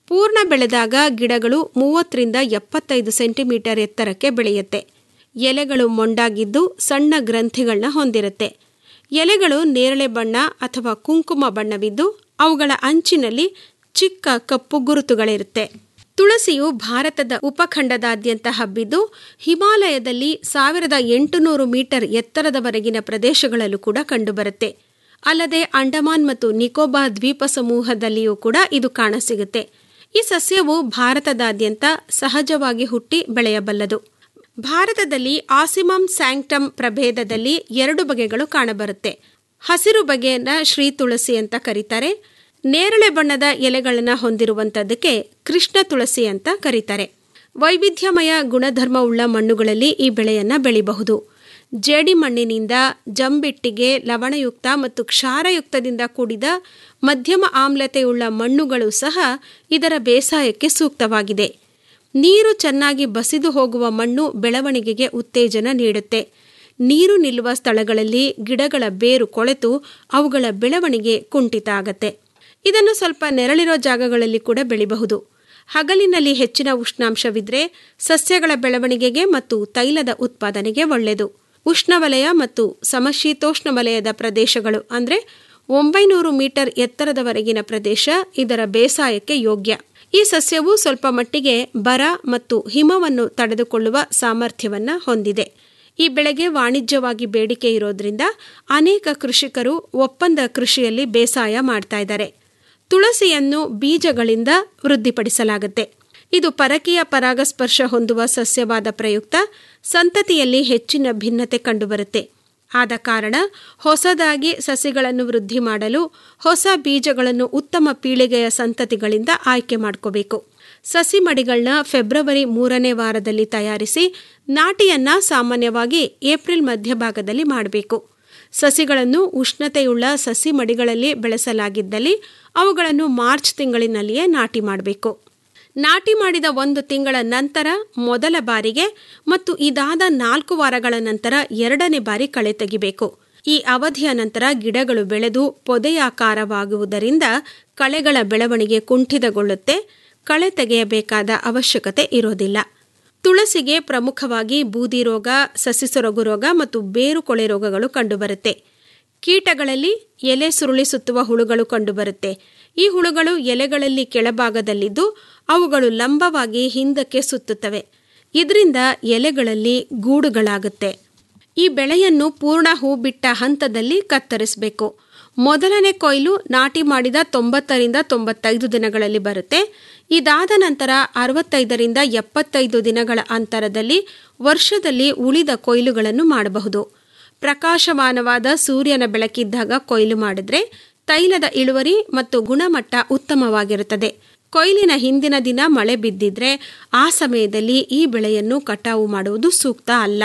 ಪೂರ್ಣ ಬೆಳೆದಾಗ ಗಿಡಗಳು ಮೂವತ್ತರಿಂದ ಎಪ್ಪತ್ತೈದು ಸೆಂಟಿಮೀಟರ್ ಎತ್ತರಕ್ಕೆ ಬೆಳೆಯುತ್ತೆ ಎಲೆಗಳು ಮೊಂಡಾಗಿದ್ದು ಸಣ್ಣ ಗ್ರಂಥಿಗಳನ್ನ ಹೊಂದಿರುತ್ತೆ ಎಲೆಗಳು ನೇರಳೆ ಬಣ್ಣ ಅಥವಾ ಕುಂಕುಮ ಬಣ್ಣವಿದ್ದು ಅವುಗಳ ಅಂಚಿನಲ್ಲಿ ಚಿಕ್ಕ ಕಪ್ಪು ಗುರುತುಗಳಿರುತ್ತೆ ತುಳಸಿಯು ಭಾರತದ ಉಪಖಂಡದಾದ್ಯಂತ ಹಬ್ಬಿದ್ದು ಹಿಮಾಲಯದಲ್ಲಿ ಸಾವಿರದ ಎಂಟುನೂರು ಮೀಟರ್ ಎತ್ತರದವರೆಗಿನ ಪ್ರದೇಶಗಳಲ್ಲೂ ಕೂಡ ಕಂಡುಬರುತ್ತೆ ಅಲ್ಲದೆ ಅಂಡಮಾನ್ ಮತ್ತು ನಿಕೋಬಾರ್ ದ್ವೀಪ ಸಮೂಹದಲ್ಲಿಯೂ ಕೂಡ ಇದು ಕಾಣಸಿಗುತ್ತೆ ಈ ಸಸ್ಯವು ಭಾರತದಾದ್ಯಂತ ಸಹಜವಾಗಿ ಹುಟ್ಟಿ ಬೆಳೆಯಬಲ್ಲದು ಭಾರತದಲ್ಲಿ ಆಸಿಮಮ್ ಸ್ಯಾಂಕ್ಟಮ್ ಪ್ರಭೇದದಲ್ಲಿ ಎರಡು ಬಗೆಗಳು ಕಾಣಬರುತ್ತೆ ಹಸಿರು ಬಗೆಯನ್ನ ಶ್ರೀ ತುಳಸಿ ಅಂತ ಕರೀತಾರೆ ನೇರಳೆ ಬಣ್ಣದ ಎಲೆಗಳನ್ನು ಹೊಂದಿರುವಂಥದ್ದಕ್ಕೆ ಕೃಷ್ಣ ತುಳಸಿ ಅಂತ ಕರೀತಾರೆ ವೈವಿಧ್ಯಮಯ ಗುಣಧರ್ಮವುಳ್ಳ ಮಣ್ಣುಗಳಲ್ಲಿ ಈ ಬೆಳೆಯನ್ನ ಬೆಳಿಬಹುದು ಜೇಡಿ ಮಣ್ಣಿನಿಂದ ಜಂಬಿಟ್ಟಿಗೆ ಲವಣಯುಕ್ತ ಮತ್ತು ಕ್ಷಾರಯುಕ್ತದಿಂದ ಕೂಡಿದ ಮಧ್ಯಮ ಆಮ್ಲತೆಯುಳ್ಳ ಮಣ್ಣುಗಳು ಸಹ ಇದರ ಬೇಸಾಯಕ್ಕೆ ಸೂಕ್ತವಾಗಿದೆ ನೀರು ಚೆನ್ನಾಗಿ ಬಸಿದು ಹೋಗುವ ಮಣ್ಣು ಬೆಳವಣಿಗೆಗೆ ಉತ್ತೇಜನ ನೀಡುತ್ತೆ ನೀರು ನಿಲ್ಲುವ ಸ್ಥಳಗಳಲ್ಲಿ ಗಿಡಗಳ ಬೇರು ಕೊಳೆತು ಅವುಗಳ ಬೆಳವಣಿಗೆ ಕುಂಠಿತ ಆಗತ್ತೆ ಇದನ್ನು ಸ್ವಲ್ಪ ನೆರಳಿರೋ ಜಾಗಗಳಲ್ಲಿ ಕೂಡ ಬೆಳಿಬಹುದು ಹಗಲಿನಲ್ಲಿ ಹೆಚ್ಚಿನ ಉಷ್ಣಾಂಶವಿದ್ರೆ ಸಸ್ಯಗಳ ಬೆಳವಣಿಗೆಗೆ ಮತ್ತು ತೈಲದ ಉತ್ಪಾದನೆಗೆ ಒಳ್ಳೆಯದು ಉಷ್ಣವಲಯ ಮತ್ತು ಸಮಶೀತೋಷ್ಣ ವಲಯದ ಪ್ರದೇಶಗಳು ಅಂದರೆ ಒಂಬೈನೂರು ಮೀಟರ್ ಎತ್ತರದವರೆಗಿನ ಪ್ರದೇಶ ಇದರ ಬೇಸಾಯಕ್ಕೆ ಯೋಗ್ಯ ಈ ಸಸ್ಯವು ಸ್ವಲ್ಪ ಮಟ್ಟಿಗೆ ಬರ ಮತ್ತು ಹಿಮವನ್ನು ತಡೆದುಕೊಳ್ಳುವ ಸಾಮರ್ಥ್ಯವನ್ನ ಹೊಂದಿದೆ ಈ ಬೆಳೆಗೆ ವಾಣಿಜ್ಯವಾಗಿ ಬೇಡಿಕೆ ಇರೋದ್ರಿಂದ ಅನೇಕ ಕೃಷಿಕರು ಒಪ್ಪಂದ ಕೃಷಿಯಲ್ಲಿ ಬೇಸಾಯ ಮಾಡ್ತಾ ಇದ್ದಾರೆ ತುಳಸಿಯನ್ನು ಬೀಜಗಳಿಂದ ವೃದ್ಧಿಪಡಿಸಲಾಗುತ್ತೆ ಇದು ಪರಕೀಯ ಪರಾಗಸ್ಪರ್ಶ ಹೊಂದುವ ಸಸ್ಯವಾದ ಪ್ರಯುಕ್ತ ಸಂತತಿಯಲ್ಲಿ ಹೆಚ್ಚಿನ ಭಿನ್ನತೆ ಕಂಡುಬರುತ್ತೆ ಆದ ಕಾರಣ ಹೊಸದಾಗಿ ಸಸಿಗಳನ್ನು ವೃದ್ಧಿ ಮಾಡಲು ಹೊಸ ಬೀಜಗಳನ್ನು ಉತ್ತಮ ಪೀಳಿಗೆಯ ಸಂತತಿಗಳಿಂದ ಆಯ್ಕೆ ಮಾಡ್ಕೋಬೇಕು ಸಸಿ ಮಡಿಗಳನ್ನ ಫೆಬ್ರವರಿ ಮೂರನೇ ವಾರದಲ್ಲಿ ತಯಾರಿಸಿ ನಾಟಿಯನ್ನ ಸಾಮಾನ್ಯವಾಗಿ ಏಪ್ರಿಲ್ ಮಧ್ಯಭಾಗದಲ್ಲಿ ಮಾಡಬೇಕು ಸಸಿಗಳನ್ನು ಉಷ್ಣತೆಯುಳ್ಳ ಸಸಿ ಮಡಿಗಳಲ್ಲಿ ಬೆಳೆಸಲಾಗಿದ್ದಲ್ಲಿ ಅವುಗಳನ್ನು ಮಾರ್ಚ್ ತಿಂಗಳಿನಲ್ಲಿಯೇ ನಾಟಿ ಮಾಡಬೇಕು ನಾಟಿ ಮಾಡಿದ ಒಂದು ತಿಂಗಳ ನಂತರ ಮೊದಲ ಬಾರಿಗೆ ಮತ್ತು ಇದಾದ ನಾಲ್ಕು ವಾರಗಳ ನಂತರ ಎರಡನೇ ಬಾರಿ ಕಳೆ ತೆಗಿಬೇಕು ಈ ಅವಧಿಯ ನಂತರ ಗಿಡಗಳು ಬೆಳೆದು ಪೊದೆಯಾಕಾರವಾಗುವುದರಿಂದ ಕಳೆಗಳ ಬೆಳವಣಿಗೆ ಕುಂಠಿತಗೊಳ್ಳುತ್ತೆ ಕಳೆ ತೆಗೆಯಬೇಕಾದ ಅವಶ್ಯಕತೆ ಇರೋದಿಲ್ಲ ತುಳಸಿಗೆ ಪ್ರಮುಖವಾಗಿ ಬೂದಿ ರೋಗ ಸಸಿ ಸೊರಗು ರೋಗ ಮತ್ತು ಬೇರು ಕೊಳೆ ರೋಗಗಳು ಕಂಡುಬರುತ್ತೆ ಕೀಟಗಳಲ್ಲಿ ಎಲೆ ಸುರುಳಿ ಸುತ್ತುವ ಹುಳುಗಳು ಕಂಡುಬರುತ್ತೆ ಈ ಹುಳುಗಳು ಎಲೆಗಳಲ್ಲಿ ಕೆಳಭಾಗದಲ್ಲಿದ್ದು ಅವುಗಳು ಲಂಬವಾಗಿ ಹಿಂದಕ್ಕೆ ಸುತ್ತುತ್ತವೆ ಇದರಿಂದ ಎಲೆಗಳಲ್ಲಿ ಗೂಡುಗಳಾಗುತ್ತೆ ಈ ಬೆಳೆಯನ್ನು ಪೂರ್ಣ ಹೂ ಬಿಟ್ಟ ಹಂತದಲ್ಲಿ ಕತ್ತರಿಸಬೇಕು ಮೊದಲನೇ ಕೊಯ್ಲು ನಾಟಿ ಮಾಡಿದ ತೊಂಬತ್ತರಿಂದ ತೊಂಬತ್ತೈದು ದಿನಗಳಲ್ಲಿ ಬರುತ್ತೆ ಇದಾದ ನಂತರ ಅರವತ್ತೈದರಿಂದ ಎಪ್ಪತ್ತೈದು ದಿನಗಳ ಅಂತರದಲ್ಲಿ ವರ್ಷದಲ್ಲಿ ಉಳಿದ ಕೊಯ್ಲುಗಳನ್ನು ಮಾಡಬಹುದು ಪ್ರಕಾಶಮಾನವಾದ ಸೂರ್ಯನ ಬೆಳಕಿದ್ದಾಗ ಕೊಯ್ಲು ಮಾಡಿದ್ರೆ ತೈಲದ ಇಳುವರಿ ಮತ್ತು ಗುಣಮಟ್ಟ ಉತ್ತಮವಾಗಿರುತ್ತದೆ ಕೊಯ್ಲಿನ ಹಿಂದಿನ ದಿನ ಮಳೆ ಬಿದ್ದಿದ್ರೆ ಆ ಸಮಯದಲ್ಲಿ ಈ ಬೆಳೆಯನ್ನು ಕಟಾವು ಮಾಡುವುದು ಸೂಕ್ತ ಅಲ್ಲ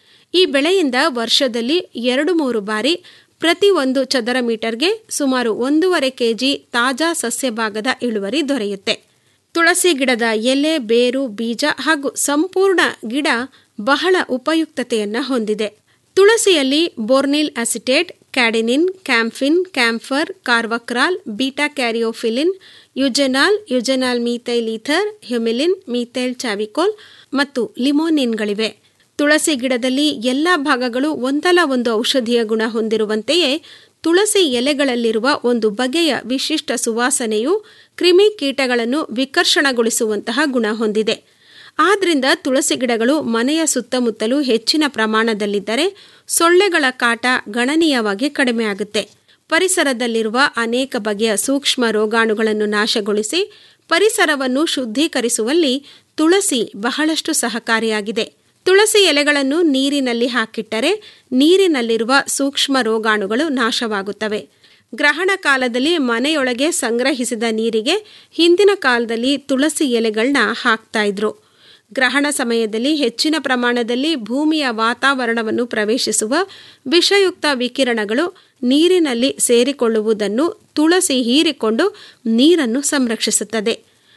ಈ ಬೆಳೆಯಿಂದ ವರ್ಷದಲ್ಲಿ ಎರಡು ಮೂರು ಬಾರಿ ಪ್ರತಿ ಒಂದು ಚದರ ಮೀಟರ್ಗೆ ಸುಮಾರು ಒಂದೂವರೆ ಕೆಜಿ ತಾಜಾ ಸಸ್ಯ ಭಾಗದ ಇಳುವರಿ ದೊರೆಯುತ್ತೆ ತುಳಸಿ ಗಿಡದ ಎಲೆ ಬೇರು ಬೀಜ ಹಾಗೂ ಸಂಪೂರ್ಣ ಗಿಡ ಬಹಳ ಉಪಯುಕ್ತತೆಯನ್ನ ಹೊಂದಿದೆ ತುಳಸಿಯಲ್ಲಿ bornyl acetate cadinene camphene camphor carvacrol beta caryophyllene eugenol eugenol methyl ether humulene methyl chavicol ಮತ್ತು ಲಿಮೋನಿನ್ಗಳಿವೆ ತುಳಸಿ ಗಿಡದಲ್ಲಿ ಎಲ್ಲ ಭಾಗಗಳು ಒಂದಲ್ಲ ಒಂದು ಔಷಧೀಯ ಗುಣ ಹೊಂದಿರುವಂತೆಯೇ ತುಳಸಿ ಎಲೆಗಳಲ್ಲಿರುವ ಒಂದು ಬಗೆಯ ವಿಶಿಷ್ಟ ಸುವಾಸನೆಯು ಕ್ರಿಮಿ ಕೀಟಗಳನ್ನು ವಿಕರ್ಷಣಗೊಳಿಸುವಂತಹ ಗುಣ ಹೊಂದಿದೆ ಆದ್ರಿಂದ ತುಳಸಿ ಗಿಡಗಳು ಮನೆಯ ಸುತ್ತಮುತ್ತಲೂ ಹೆಚ್ಚಿನ ಪ್ರಮಾಣದಲ್ಲಿದ್ದರೆ ಸೊಳ್ಳೆಗಳ ಕಾಟ ಗಣನೀಯವಾಗಿ ಕಡಿಮೆಯಾಗುತ್ತೆ ಪರಿಸರದಲ್ಲಿರುವ ಅನೇಕ ಬಗೆಯ ಸೂಕ್ಷ್ಮ ರೋಗಾಣುಗಳನ್ನು ನಾಶಗೊಳಿಸಿ ಪರಿಸರವನ್ನು ಶುದ್ಧೀಕರಿಸುವಲ್ಲಿ ತುಳಸಿ ಬಹಳಷ್ಟು ಸಹಕಾರಿಯಾಗಿದೆ ತುಳಸಿ ಎಲೆಗಳನ್ನು ನೀರಿನಲ್ಲಿ ಹಾಕಿಟ್ಟರೆ ನೀರಿನಲ್ಲಿರುವ ಸೂಕ್ಷ್ಮ ರೋಗಾಣುಗಳು ನಾಶವಾಗುತ್ತವೆ ಗ್ರಹಣ ಕಾಲದಲ್ಲಿ ಮನೆಯೊಳಗೆ ಸಂಗ್ರಹಿಸಿದ ನೀರಿಗೆ ಹಿಂದಿನ ಕಾಲದಲ್ಲಿ ತುಳಸಿ ಎಲೆಗಳನ್ನ ಹಾಕ್ತಾ ಇದ್ರು ಗ್ರಹಣ ಸಮಯದಲ್ಲಿ ಹೆಚ್ಚಿನ ಪ್ರಮಾಣದಲ್ಲಿ ಭೂಮಿಯ ವಾತಾವರಣವನ್ನು ಪ್ರವೇಶಿಸುವ ವಿಷಯುಕ್ತ ವಿಕಿರಣಗಳು ನೀರಿನಲ್ಲಿ ಸೇರಿಕೊಳ್ಳುವುದನ್ನು ತುಳಸಿ ಹೀರಿಕೊಂಡು ನೀರನ್ನು ಸಂರಕ್ಷಿಸುತ್ತದೆ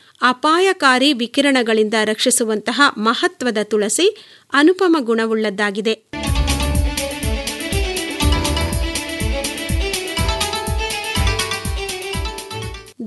ಅಪಾಯಕಾರಿ ವಿಕಿರಣಗಳಿಂದ ರಕ್ಷಿಸುವಂತಹ ಮಹತ್ವದ ತುಳಸಿ ಅನುಪಮ ಗುಣವುಳ್ಳದ್ದಾಗಿದೆ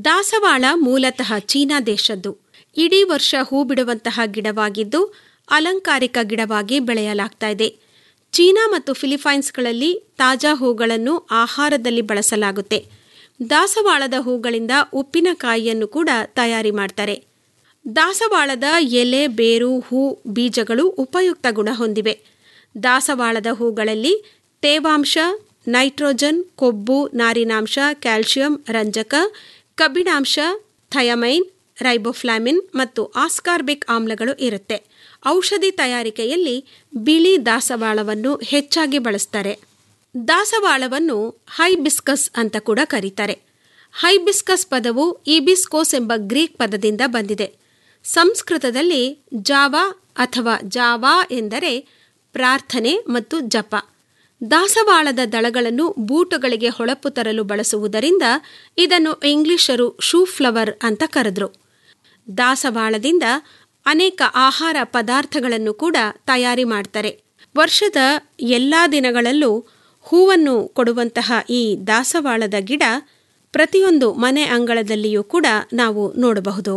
ದಾಸವಾಳ ಮೂಲತಃ ಚೀನಾ ದೇಶದ್ದು ಇಡೀ ವರ್ಷ ಹೂ ಬಿಡುವಂತಹ ಗಿಡವಾಗಿದ್ದು ಅಲಂಕಾರಿಕ ಗಿಡವಾಗಿ ಬೆಳೆಯಲಾಗ್ತಾ ಇದೆ ಚೀನಾ ಮತ್ತು ಫಿಲಿಪೈನ್ಸ್ಗಳಲ್ಲಿ ತಾಜಾ ಹೂಗಳನ್ನು ಆಹಾರದಲ್ಲಿ ಬಳಸಲಾಗುತ್ತೆ ದಾಸವಾಳದ ಹೂಗಳಿಂದ ಉಪ್ಪಿನಕಾಯಿಯನ್ನು ಕೂಡ ತಯಾರಿ ಮಾಡ್ತಾರೆ ದಾಸವಾಳದ ಎಲೆ ಬೇರು ಹೂ ಬೀಜಗಳು ಉಪಯುಕ್ತ ಗುಣ ಹೊಂದಿವೆ ದಾಸವಾಳದ ಹೂಗಳಲ್ಲಿ ತೇವಾಂಶ ನೈಟ್ರೋಜನ್ ಕೊಬ್ಬು ನಾರಿನಾಂಶ ಕ್ಯಾಲ್ಸಿಯಂ ರಂಜಕ ಕಬ್ಬಿಣಾಂಶ ಥಯಮೈನ್ ರೈಬೋಫ್ಲಾಮಿನ್ ಮತ್ತು ಆಸ್ಕಾರ್ಬಿಕ್ ಆಮ್ಲಗಳು ಇರುತ್ತೆ ಔಷಧಿ ತಯಾರಿಕೆಯಲ್ಲಿ ಬಿಳಿ ದಾಸವಾಳವನ್ನು ಹೆಚ್ಚಾಗಿ ಬಳಸ್ತಾರೆ ದಾಸವಾಳವನ್ನು ಹೈಬಿಸ್ಕಸ್ ಅಂತ ಕೂಡ ಕರೀತಾರೆ ಹೈಬಿಸ್ಕಸ್ ಪದವು ಇಬಿಸ್ಕೋಸ್ ಎಂಬ ಗ್ರೀಕ್ ಪದದಿಂದ ಬಂದಿದೆ ಸಂಸ್ಕೃತದಲ್ಲಿ ಜಾವಾ ಅಥವಾ ಜಾವಾ ಎಂದರೆ ಪ್ರಾರ್ಥನೆ ಮತ್ತು ಜಪ ದಾಸವಾಳದ ದಳಗಳನ್ನು ಬೂಟುಗಳಿಗೆ ಹೊಳಪು ತರಲು ಬಳಸುವುದರಿಂದ ಇದನ್ನು ಇಂಗ್ಲಿಷರು ಶೂ ಫ್ಲವರ್ ಅಂತ ಕರೆದ್ರು ದಾಸವಾಳದಿಂದ ಅನೇಕ ಆಹಾರ ಪದಾರ್ಥಗಳನ್ನು ಕೂಡ ತಯಾರಿ ಮಾಡ್ತಾರೆ ವರ್ಷದ ಎಲ್ಲ ದಿನಗಳಲ್ಲೂ ಹೂವನ್ನು ಕೊಡುವಂತಹ ಈ ದಾಸವಾಳದ ಗಿಡ ಪ್ರತಿಯೊಂದು ಮನೆ ಅಂಗಳದಲ್ಲಿಯೂ ಕೂಡ ನಾವು ನೋಡಬಹುದು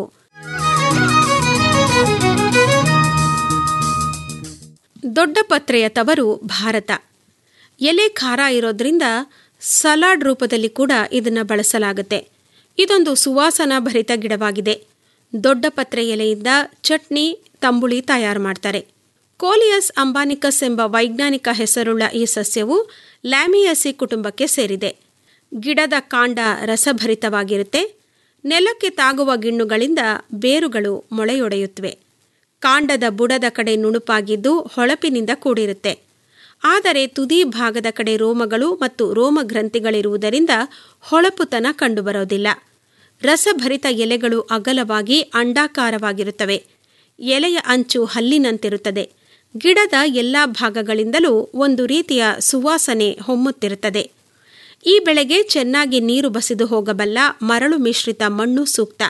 ದೊಡ್ಡ ಪತ್ರೆಯ ತವರು ಭಾರತ ಎಲೆ ಖಾರ ಇರೋದ್ರಿಂದ ಸಲಾಡ್ ರೂಪದಲ್ಲಿ ಕೂಡ ಇದನ್ನು ಬಳಸಲಾಗುತ್ತೆ ಇದೊಂದು ಸುವಾಸನಾ ಭರಿತ ಗಿಡವಾಗಿದೆ ದೊಡ್ಡ ಪತ್ರೆ ಎಲೆಯಿಂದ ಚಟ್ನಿ ತಂಬುಳಿ ತಯಾರು ಮಾಡ್ತಾರೆ ಕೋಲಿಯಸ್ ಅಂಬಾನಿಕಸ್ ಎಂಬ ವೈಜ್ಞಾನಿಕ ಹೆಸರುಳ್ಳ ಈ ಸಸ್ಯವು ಲ್ಯಾಮಿಯಸಿ ಕುಟುಂಬಕ್ಕೆ ಸೇರಿದೆ ಗಿಡದ ಕಾಂಡ ರಸಭರಿತವಾಗಿರುತ್ತೆ ನೆಲಕ್ಕೆ ತಾಗುವ ಗಿಣ್ಣುಗಳಿಂದ ಬೇರುಗಳು ಮೊಳೆಯೊಡೆಯುತ್ತವೆ ಕಾಂಡದ ಬುಡದ ಕಡೆ ನುಣುಪಾಗಿದ್ದು ಹೊಳಪಿನಿಂದ ಕೂಡಿರುತ್ತೆ ಆದರೆ ತುದಿ ಭಾಗದ ಕಡೆ ರೋಮಗಳು ಮತ್ತು ರೋಮ ಗ್ರಂಥಿಗಳಿರುವುದರಿಂದ ಹೊಳಪುತನ ಕಂಡುಬರೋದಿಲ್ಲ ರಸಭರಿತ ಎಲೆಗಳು ಅಗಲವಾಗಿ ಅಂಡಾಕಾರವಾಗಿರುತ್ತವೆ ಎಲೆಯ ಅಂಚು ಹಲ್ಲಿನಂತಿರುತ್ತದೆ ಗಿಡದ ಎಲ್ಲ ಭಾಗಗಳಿಂದಲೂ ಒಂದು ರೀತಿಯ ಸುವಾಸನೆ ಹೊಮ್ಮುತ್ತಿರುತ್ತದೆ ಈ ಬೆಳೆಗೆ ಚೆನ್ನಾಗಿ ನೀರು ಬಸಿದು ಹೋಗಬಲ್ಲ ಮರಳು ಮಿಶ್ರಿತ ಮಣ್ಣು ಸೂಕ್ತ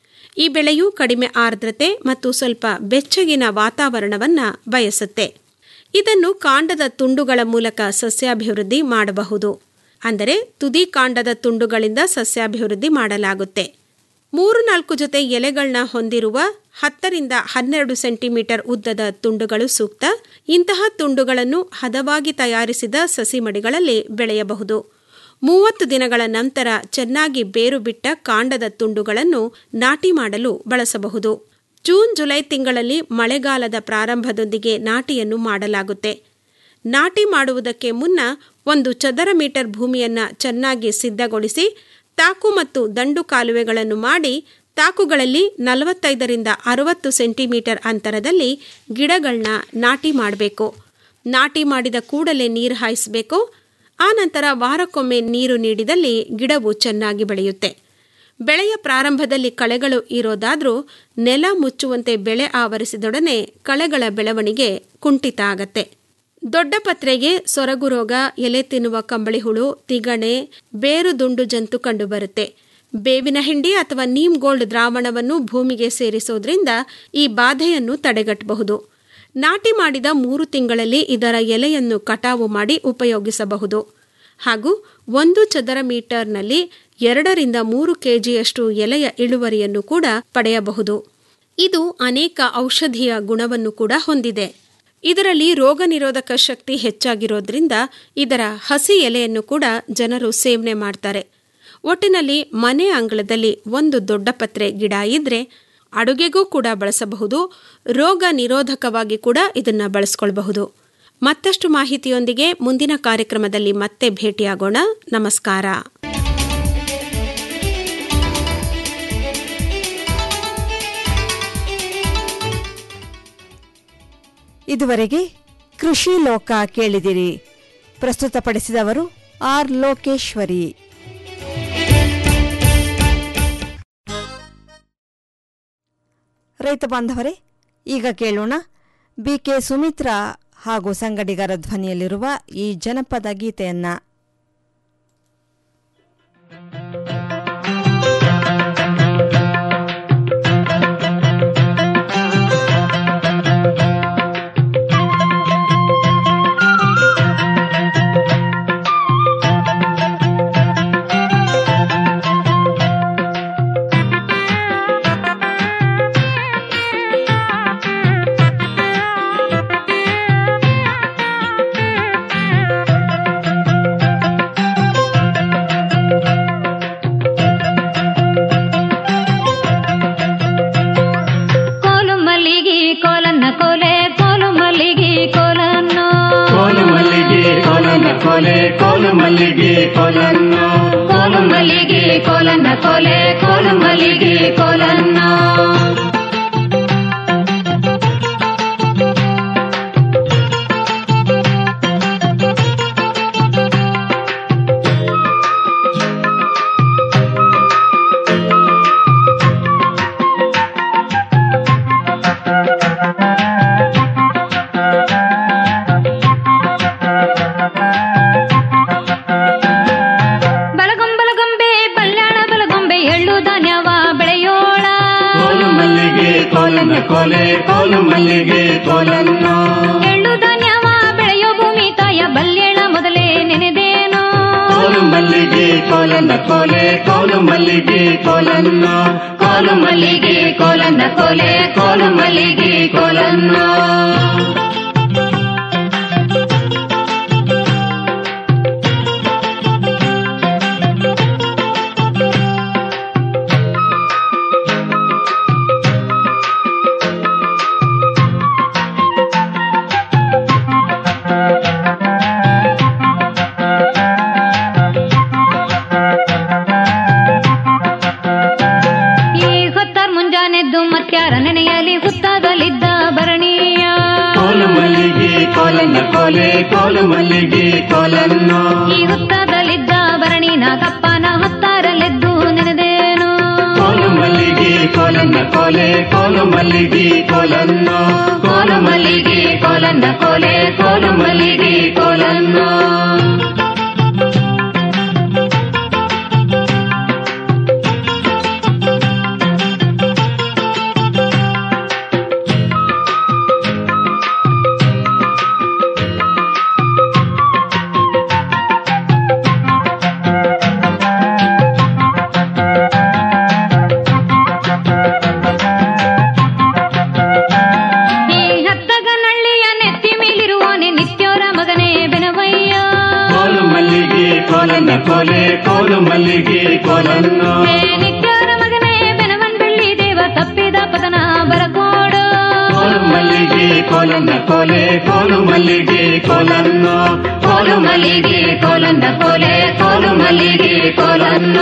ಈ ಬೆಳೆಯು ಕಡಿಮೆ ಆರ್ದ್ರತೆ ಮತ್ತು ಸ್ವಲ್ಪ ಬೆಚ್ಚಗಿನ ವಾತಾವರಣವನ್ನು ಬಯಸುತ್ತೆ ಇದನ್ನು ಕಾಂಡದ ತುಂಡುಗಳ ಮೂಲಕ ಸಸ್ಯಾಭಿವೃದ್ಧಿ ಮಾಡಬಹುದು ಅಂದರೆ ತುದಿ ಕಾಂಡದ ತುಂಡುಗಳಿಂದ ಸಸ್ಯಾಭಿವೃದ್ಧಿ ಮಾಡಲಾಗುತ್ತೆ ಮೂರು ನಾಲ್ಕು ಜೊತೆ ಎಲೆಗಳನ್ನ ಹೊಂದಿರುವ ಹತ್ತರಿಂದ ಹನ್ನೆರಡು ಸೆಂಟಿಮೀಟರ್ ಉದ್ದದ ತುಂಡುಗಳು ಸೂಕ್ತ ಇಂತಹ ತುಂಡುಗಳನ್ನು ಹದವಾಗಿ ತಯಾರಿಸಿದ ಸಸಿಮಡಿಗಳಲ್ಲಿ ಬೆಳೆಯಬಹುದು ಮೂವತ್ತು ದಿನಗಳ ನಂತರ ಚೆನ್ನಾಗಿ ಬೇರು ಬಿಟ್ಟ ಕಾಂಡದ ತುಂಡುಗಳನ್ನು ನಾಟಿ ಮಾಡಲು ಬಳಸಬಹುದು ಜೂನ್ ಜುಲೈ ತಿಂಗಳಲ್ಲಿ ಮಳೆಗಾಲದ ಪ್ರಾರಂಭದೊಂದಿಗೆ ನಾಟಿಯನ್ನು ಮಾಡಲಾಗುತ್ತೆ ನಾಟಿ ಮಾಡುವುದಕ್ಕೆ ಮುನ್ನ ಒಂದು ಚದರ ಮೀಟರ್ ಭೂಮಿಯನ್ನು ಚೆನ್ನಾಗಿ ಸಿದ್ಧಗೊಳಿಸಿ ತಾಕು ಮತ್ತು ದಂಡು ಕಾಲುವೆಗಳನ್ನು ಮಾಡಿ ತಾಕುಗಳಲ್ಲಿ ನಲವತ್ತೈದರಿಂದ ಅರವತ್ತು ಸೆಂಟಿಮೀಟರ್ ಅಂತರದಲ್ಲಿ ಗಿಡಗಳನ್ನ ನಾಟಿ ಮಾಡಬೇಕು ನಾಟಿ ಮಾಡಿದ ಕೂಡಲೇ ನೀರು ಹಾಯಿಸಬೇಕು ಆನಂತರ ವಾರಕ್ಕೊಮ್ಮೆ ನೀರು ನೀಡಿದಲ್ಲಿ ಗಿಡವು ಚೆನ್ನಾಗಿ ಬೆಳೆಯುತ್ತೆ ಬೆಳೆಯ ಪ್ರಾರಂಭದಲ್ಲಿ ಕಳೆಗಳು ಇರೋದಾದರೂ ನೆಲ ಮುಚ್ಚುವಂತೆ ಬೆಳೆ ಆವರಿಸಿದೊಡನೆ ಕಳೆಗಳ ಬೆಳವಣಿಗೆ ಕುಂಠಿತ ಆಗತ್ತೆ ದೊಡ್ಡ ಪತ್ರೆಗೆ ಸೊರಗು ರೋಗ ಎಲೆ ತಿನ್ನುವ ಕಂಬಳಿ ಹುಳು ತಿಗಣೆ ಬೇರು ದುಂಡು ಜಂತು ಕಂಡುಬರುತ್ತೆ ಬೇವಿನ ಹಿಂಡಿ ಅಥವಾ ನೀಮ್ ಗೋಲ್ಡ್ ದ್ರಾವಣವನ್ನು ಭೂಮಿಗೆ ಸೇರಿಸೋದ್ರಿಂದ ಈ ಬಾಧೆಯನ್ನು ತಡೆಗಟ್ಟಬಹುದು ನಾಟಿ ಮಾಡಿದ ಮೂರು ತಿಂಗಳಲ್ಲಿ ಇದರ ಎಲೆಯನ್ನು ಕಟಾವು ಮಾಡಿ ಉಪಯೋಗಿಸಬಹುದು ಹಾಗೂ ಒಂದು ಚದರ ಮೀಟರ್ನಲ್ಲಿ ಎರಡರಿಂದ ಮೂರು ಕೆಜಿಯಷ್ಟು ಎಲೆಯ ಇಳುವರಿಯನ್ನು ಕೂಡ ಪಡೆಯಬಹುದು ಇದು ಅನೇಕ ಔಷಧೀಯ ಗುಣವನ್ನು ಕೂಡ ಹೊಂದಿದೆ ಇದರಲ್ಲಿ ರೋಗ ನಿರೋಧಕ ಶಕ್ತಿ ಹೆಚ್ಚಾಗಿರೋದ್ರಿಂದ ಇದರ ಹಸಿ ಎಲೆಯನ್ನು ಕೂಡ ಜನರು ಸೇವನೆ ಮಾಡ್ತಾರೆ ಒಟ್ಟಿನಲ್ಲಿ ಮನೆ ಅಂಗಳದಲ್ಲಿ ಒಂದು ದೊಡ್ಡ ಪತ್ರೆ ಗಿಡ ಇದ್ರೆ ಅಡುಗೆಗೂ ಕೂಡ ಬಳಸಬಹುದು ರೋಗ ನಿರೋಧಕವಾಗಿ ಕೂಡ ಇದನ್ನ ಬಳಸ್ಕೊಳ್ಬಹುದು ಮತ್ತಷ್ಟು ಮಾಹಿತಿಯೊಂದಿಗೆ ಮುಂದಿನ ಕಾರ್ಯಕ್ರಮದಲ್ಲಿ ಮತ್ತೆ ಭೇಟಿಯಾಗೋಣ ನಮಸ್ಕಾರ ಇದುವರೆಗೆ ಕೃಷಿ ಲೋಕ ಕೇಳಿದಿರಿ ಪ್ರಸ್ತುತಪಡಿಸಿದವರು ಆರ್ ಲೋಕೇಶ್ವರಿ ರೈತ ಬಾಂಧವರೇ ಈಗ ಕೇಳೋಣ ಬಿಕೆ ಸುಮಿತ್ರಾ ಹಾಗೂ ಸಂಗಡಿಗರ ಧ್ವನಿಯಲ್ಲಿರುವ ಈ ಜನಪದ ಗೀತೆಯನ್ನ ಕೋಲೆ ಕೋಲು ಮಲ್ಲಿಗೆ ಕೋಲನ್ನ ಕೋಲು ಮಲ್ಲಿಗೆ ಕೋಲನ್ನ ಕೋಲೆ ಕೋಲು ಮಲ್ಲಿಗೆ ಕೋಲನ್ನ ಬಲಗೊಂಬಲಗೊಂಬೆ ಬಲ್ಯಾಣ ಬಲಗೊಂಬೆ ಎಳ್ಳು ಧಾನ್ಯವ ಬೆಳೆಯೋಳ ಕೋಲು ಮಲ್ಲಿಗೆ ಕೋಲನ್ನ ಕೋಲೆ ಕೋಲು ಮಲ್ಲಿಗೆ ಕೋಲನ್ನ ಎಳ್ಳು ಧಾನ್ಯವ ಬೆಳೆಯೋ ಭೂಮಿ ತಾಯ ಬಲ್ಯೇಳ ಮೊದಲೇ ನೆನೆದೇನೋ ಕೋಲು ಮಲ್ಲಿಗೆ ಕೋಲನ್ನ ಕೋಲೆ ಕೋಲು ಮಲ್ಲಿಗೆ ಕೋಲನ್ನ ಕೋಲು ಮಲ್ಲಿಗೆ ಕೋಲನ್ನ ಕೋಲೆ ಕೋಲು ಮಲ್ಲಿಗೆ ಕೋಲನ್ನ ಈ ಹೊತ್ತಾರ್ ಮುಂಜಾನೆದ್ದು ಮತ್ಯಾರ ನೆನೆಯಲಿ ಹುತ್ತಾದಲಿದ್ದ ಭರಣೀಯ ಕೋಲು ಮಲ್ಲಿಗೆ ಕೋಲನ್ನ ಕೋಲೆ ಕೋಲು ಮಲ್ಲಿಗೆ ಕೋಲನ್ನ ಈ ಹುತ್ತಾದಲಿದ್ದ ಭರಣಿನ ಕಪ್ಪನ ಹೊತ್ತಾರಲೆದ್ದು ನೆನೆದೇನು ಕೋಲು ಮಲ್ಲಿಗೆ ಕೋಲನ್ನ ಕೋಲೆ ಕೋಲು ಮಲ್ಲಿಗೆ ಕೋಲನ್ನ ಕೋಲು ಮಲ್ಲಿಗೆ ಕೋಲನ್ನ ಕೋಲೆ ಕೋಲು ಮಲ್ಲಿಗೆ ಕೋಲನ್ನ ಈ ಹತ್ತಗ ನಳ್ಳಿಯ ನೆತ್ತಿ ಮೇಲಿರುವನೆ ನಿತ್ಯೋರ ಮಗನೇ ಬೆನವಯ್ಯ ಕೋಲು ಮಲ್ಲಿಗೆ ಕೋಲನ್ನ ಕೋಲೆ ಕೋಲು ಮಲ್ಲಿಗೆ ಕೋಲನ್ನ ಹೇ ನಿತ್ಯೋರ ಮಗನೇ ಬೆನವನ್ ಬೆಳ್ಳಿ ದೇವ ತಪ್ಪಿದ ಪದನ ಬರಕೋಡು ಕೋಲು ಮಲ್ಲಿಗೆ ಕೋಲನ್ನ ಕೋಲೆ ಕೋಲು ಮಲ್ಲಿಗೆ ಕೋಲನ್ನ ಕೋಲು ಮಲ್ಲಿಗೆ ಕೋಲನ್ನ ಕೋಲೆ ಕೋಲು ಮಲ್ಲಿಗೆ ಕೋಲನ್ನ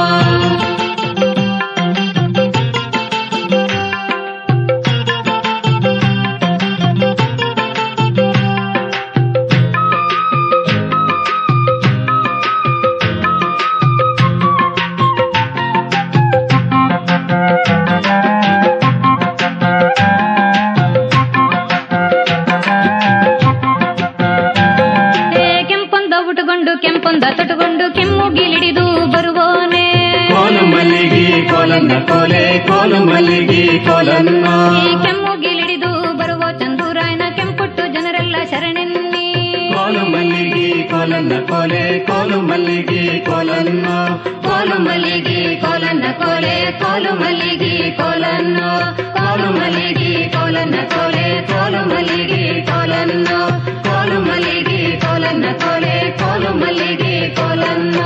ಹೇ ಕೆಂಪೊಂದ ಉಟುಕೊಂಡು ಕೆಂಪೊಂದ ತೊಟುಕೊಂಡು ಕೆಮ್ಮುಗಿಲಿಡಿದು ಬರುವೋನೆ ಕೋಲು ಮಲ್ಲಿಗೆ ಕೋಲನ್ನ ಕೋಲೆ ಕೋಲು ಮಲ್ಲಿಗೆ ಕೋಲನ್ನ ಈ ಕೆಮ್ಮುಗಿಲಿಡಿದು ಬರುವ ಚಂದೂರಾಯನ ಕೆಂಪುಟ್ಟು ಜನರೆಲ್ಲ ಶರಣೆನ್ನಿ ಕೋಲು ಮಲ್ಲಿಗೆ ಕೋಲನ್ನ ಕೋಲೆ ಕೋಲು ಮಲ್ಲಿಗೆ ಕೋಲನ್ನ ಕೋಲು ಮಲ್ಲಿಗೆ ಕೋಲನ್ನ ಕೋಲೆ ಕೋಲು ಮಲ್ಲಿಗೆ ಕೋಲನ್ನ ಕೋಲು ಮಲ್ಲಿಗೆ ಕೋಲನ್ನ ಕೋಲೆ ಕೋಲು ಮಲ್ಲಿಗೆ ಕೋಲನ್ನ ಕೋಲು ಮಲ್ಲಿಗೆ ಕೋಲನ್ನ ಕೋಲೆ ಕೋಲು ಮಲ್ಲಿಗೆ ಕೋಲನ್ನ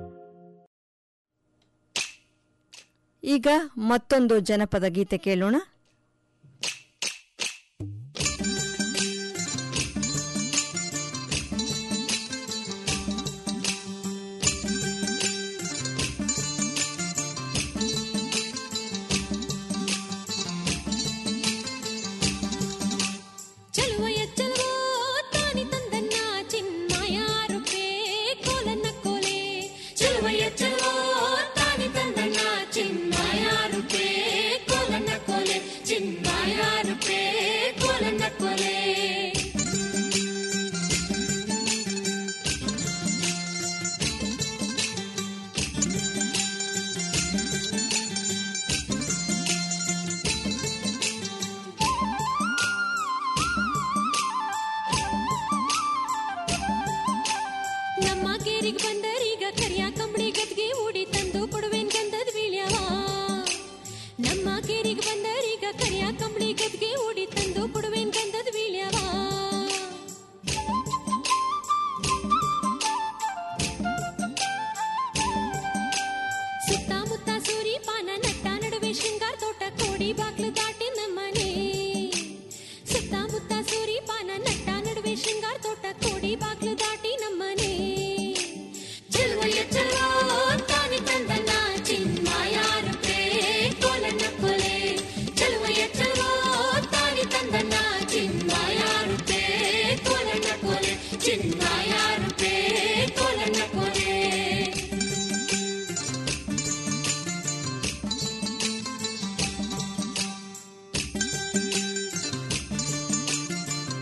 ಈಗ ಮತ್ತೊಂದು ಜನಪದ ಗೀತೆ ಕೇಳೋಣ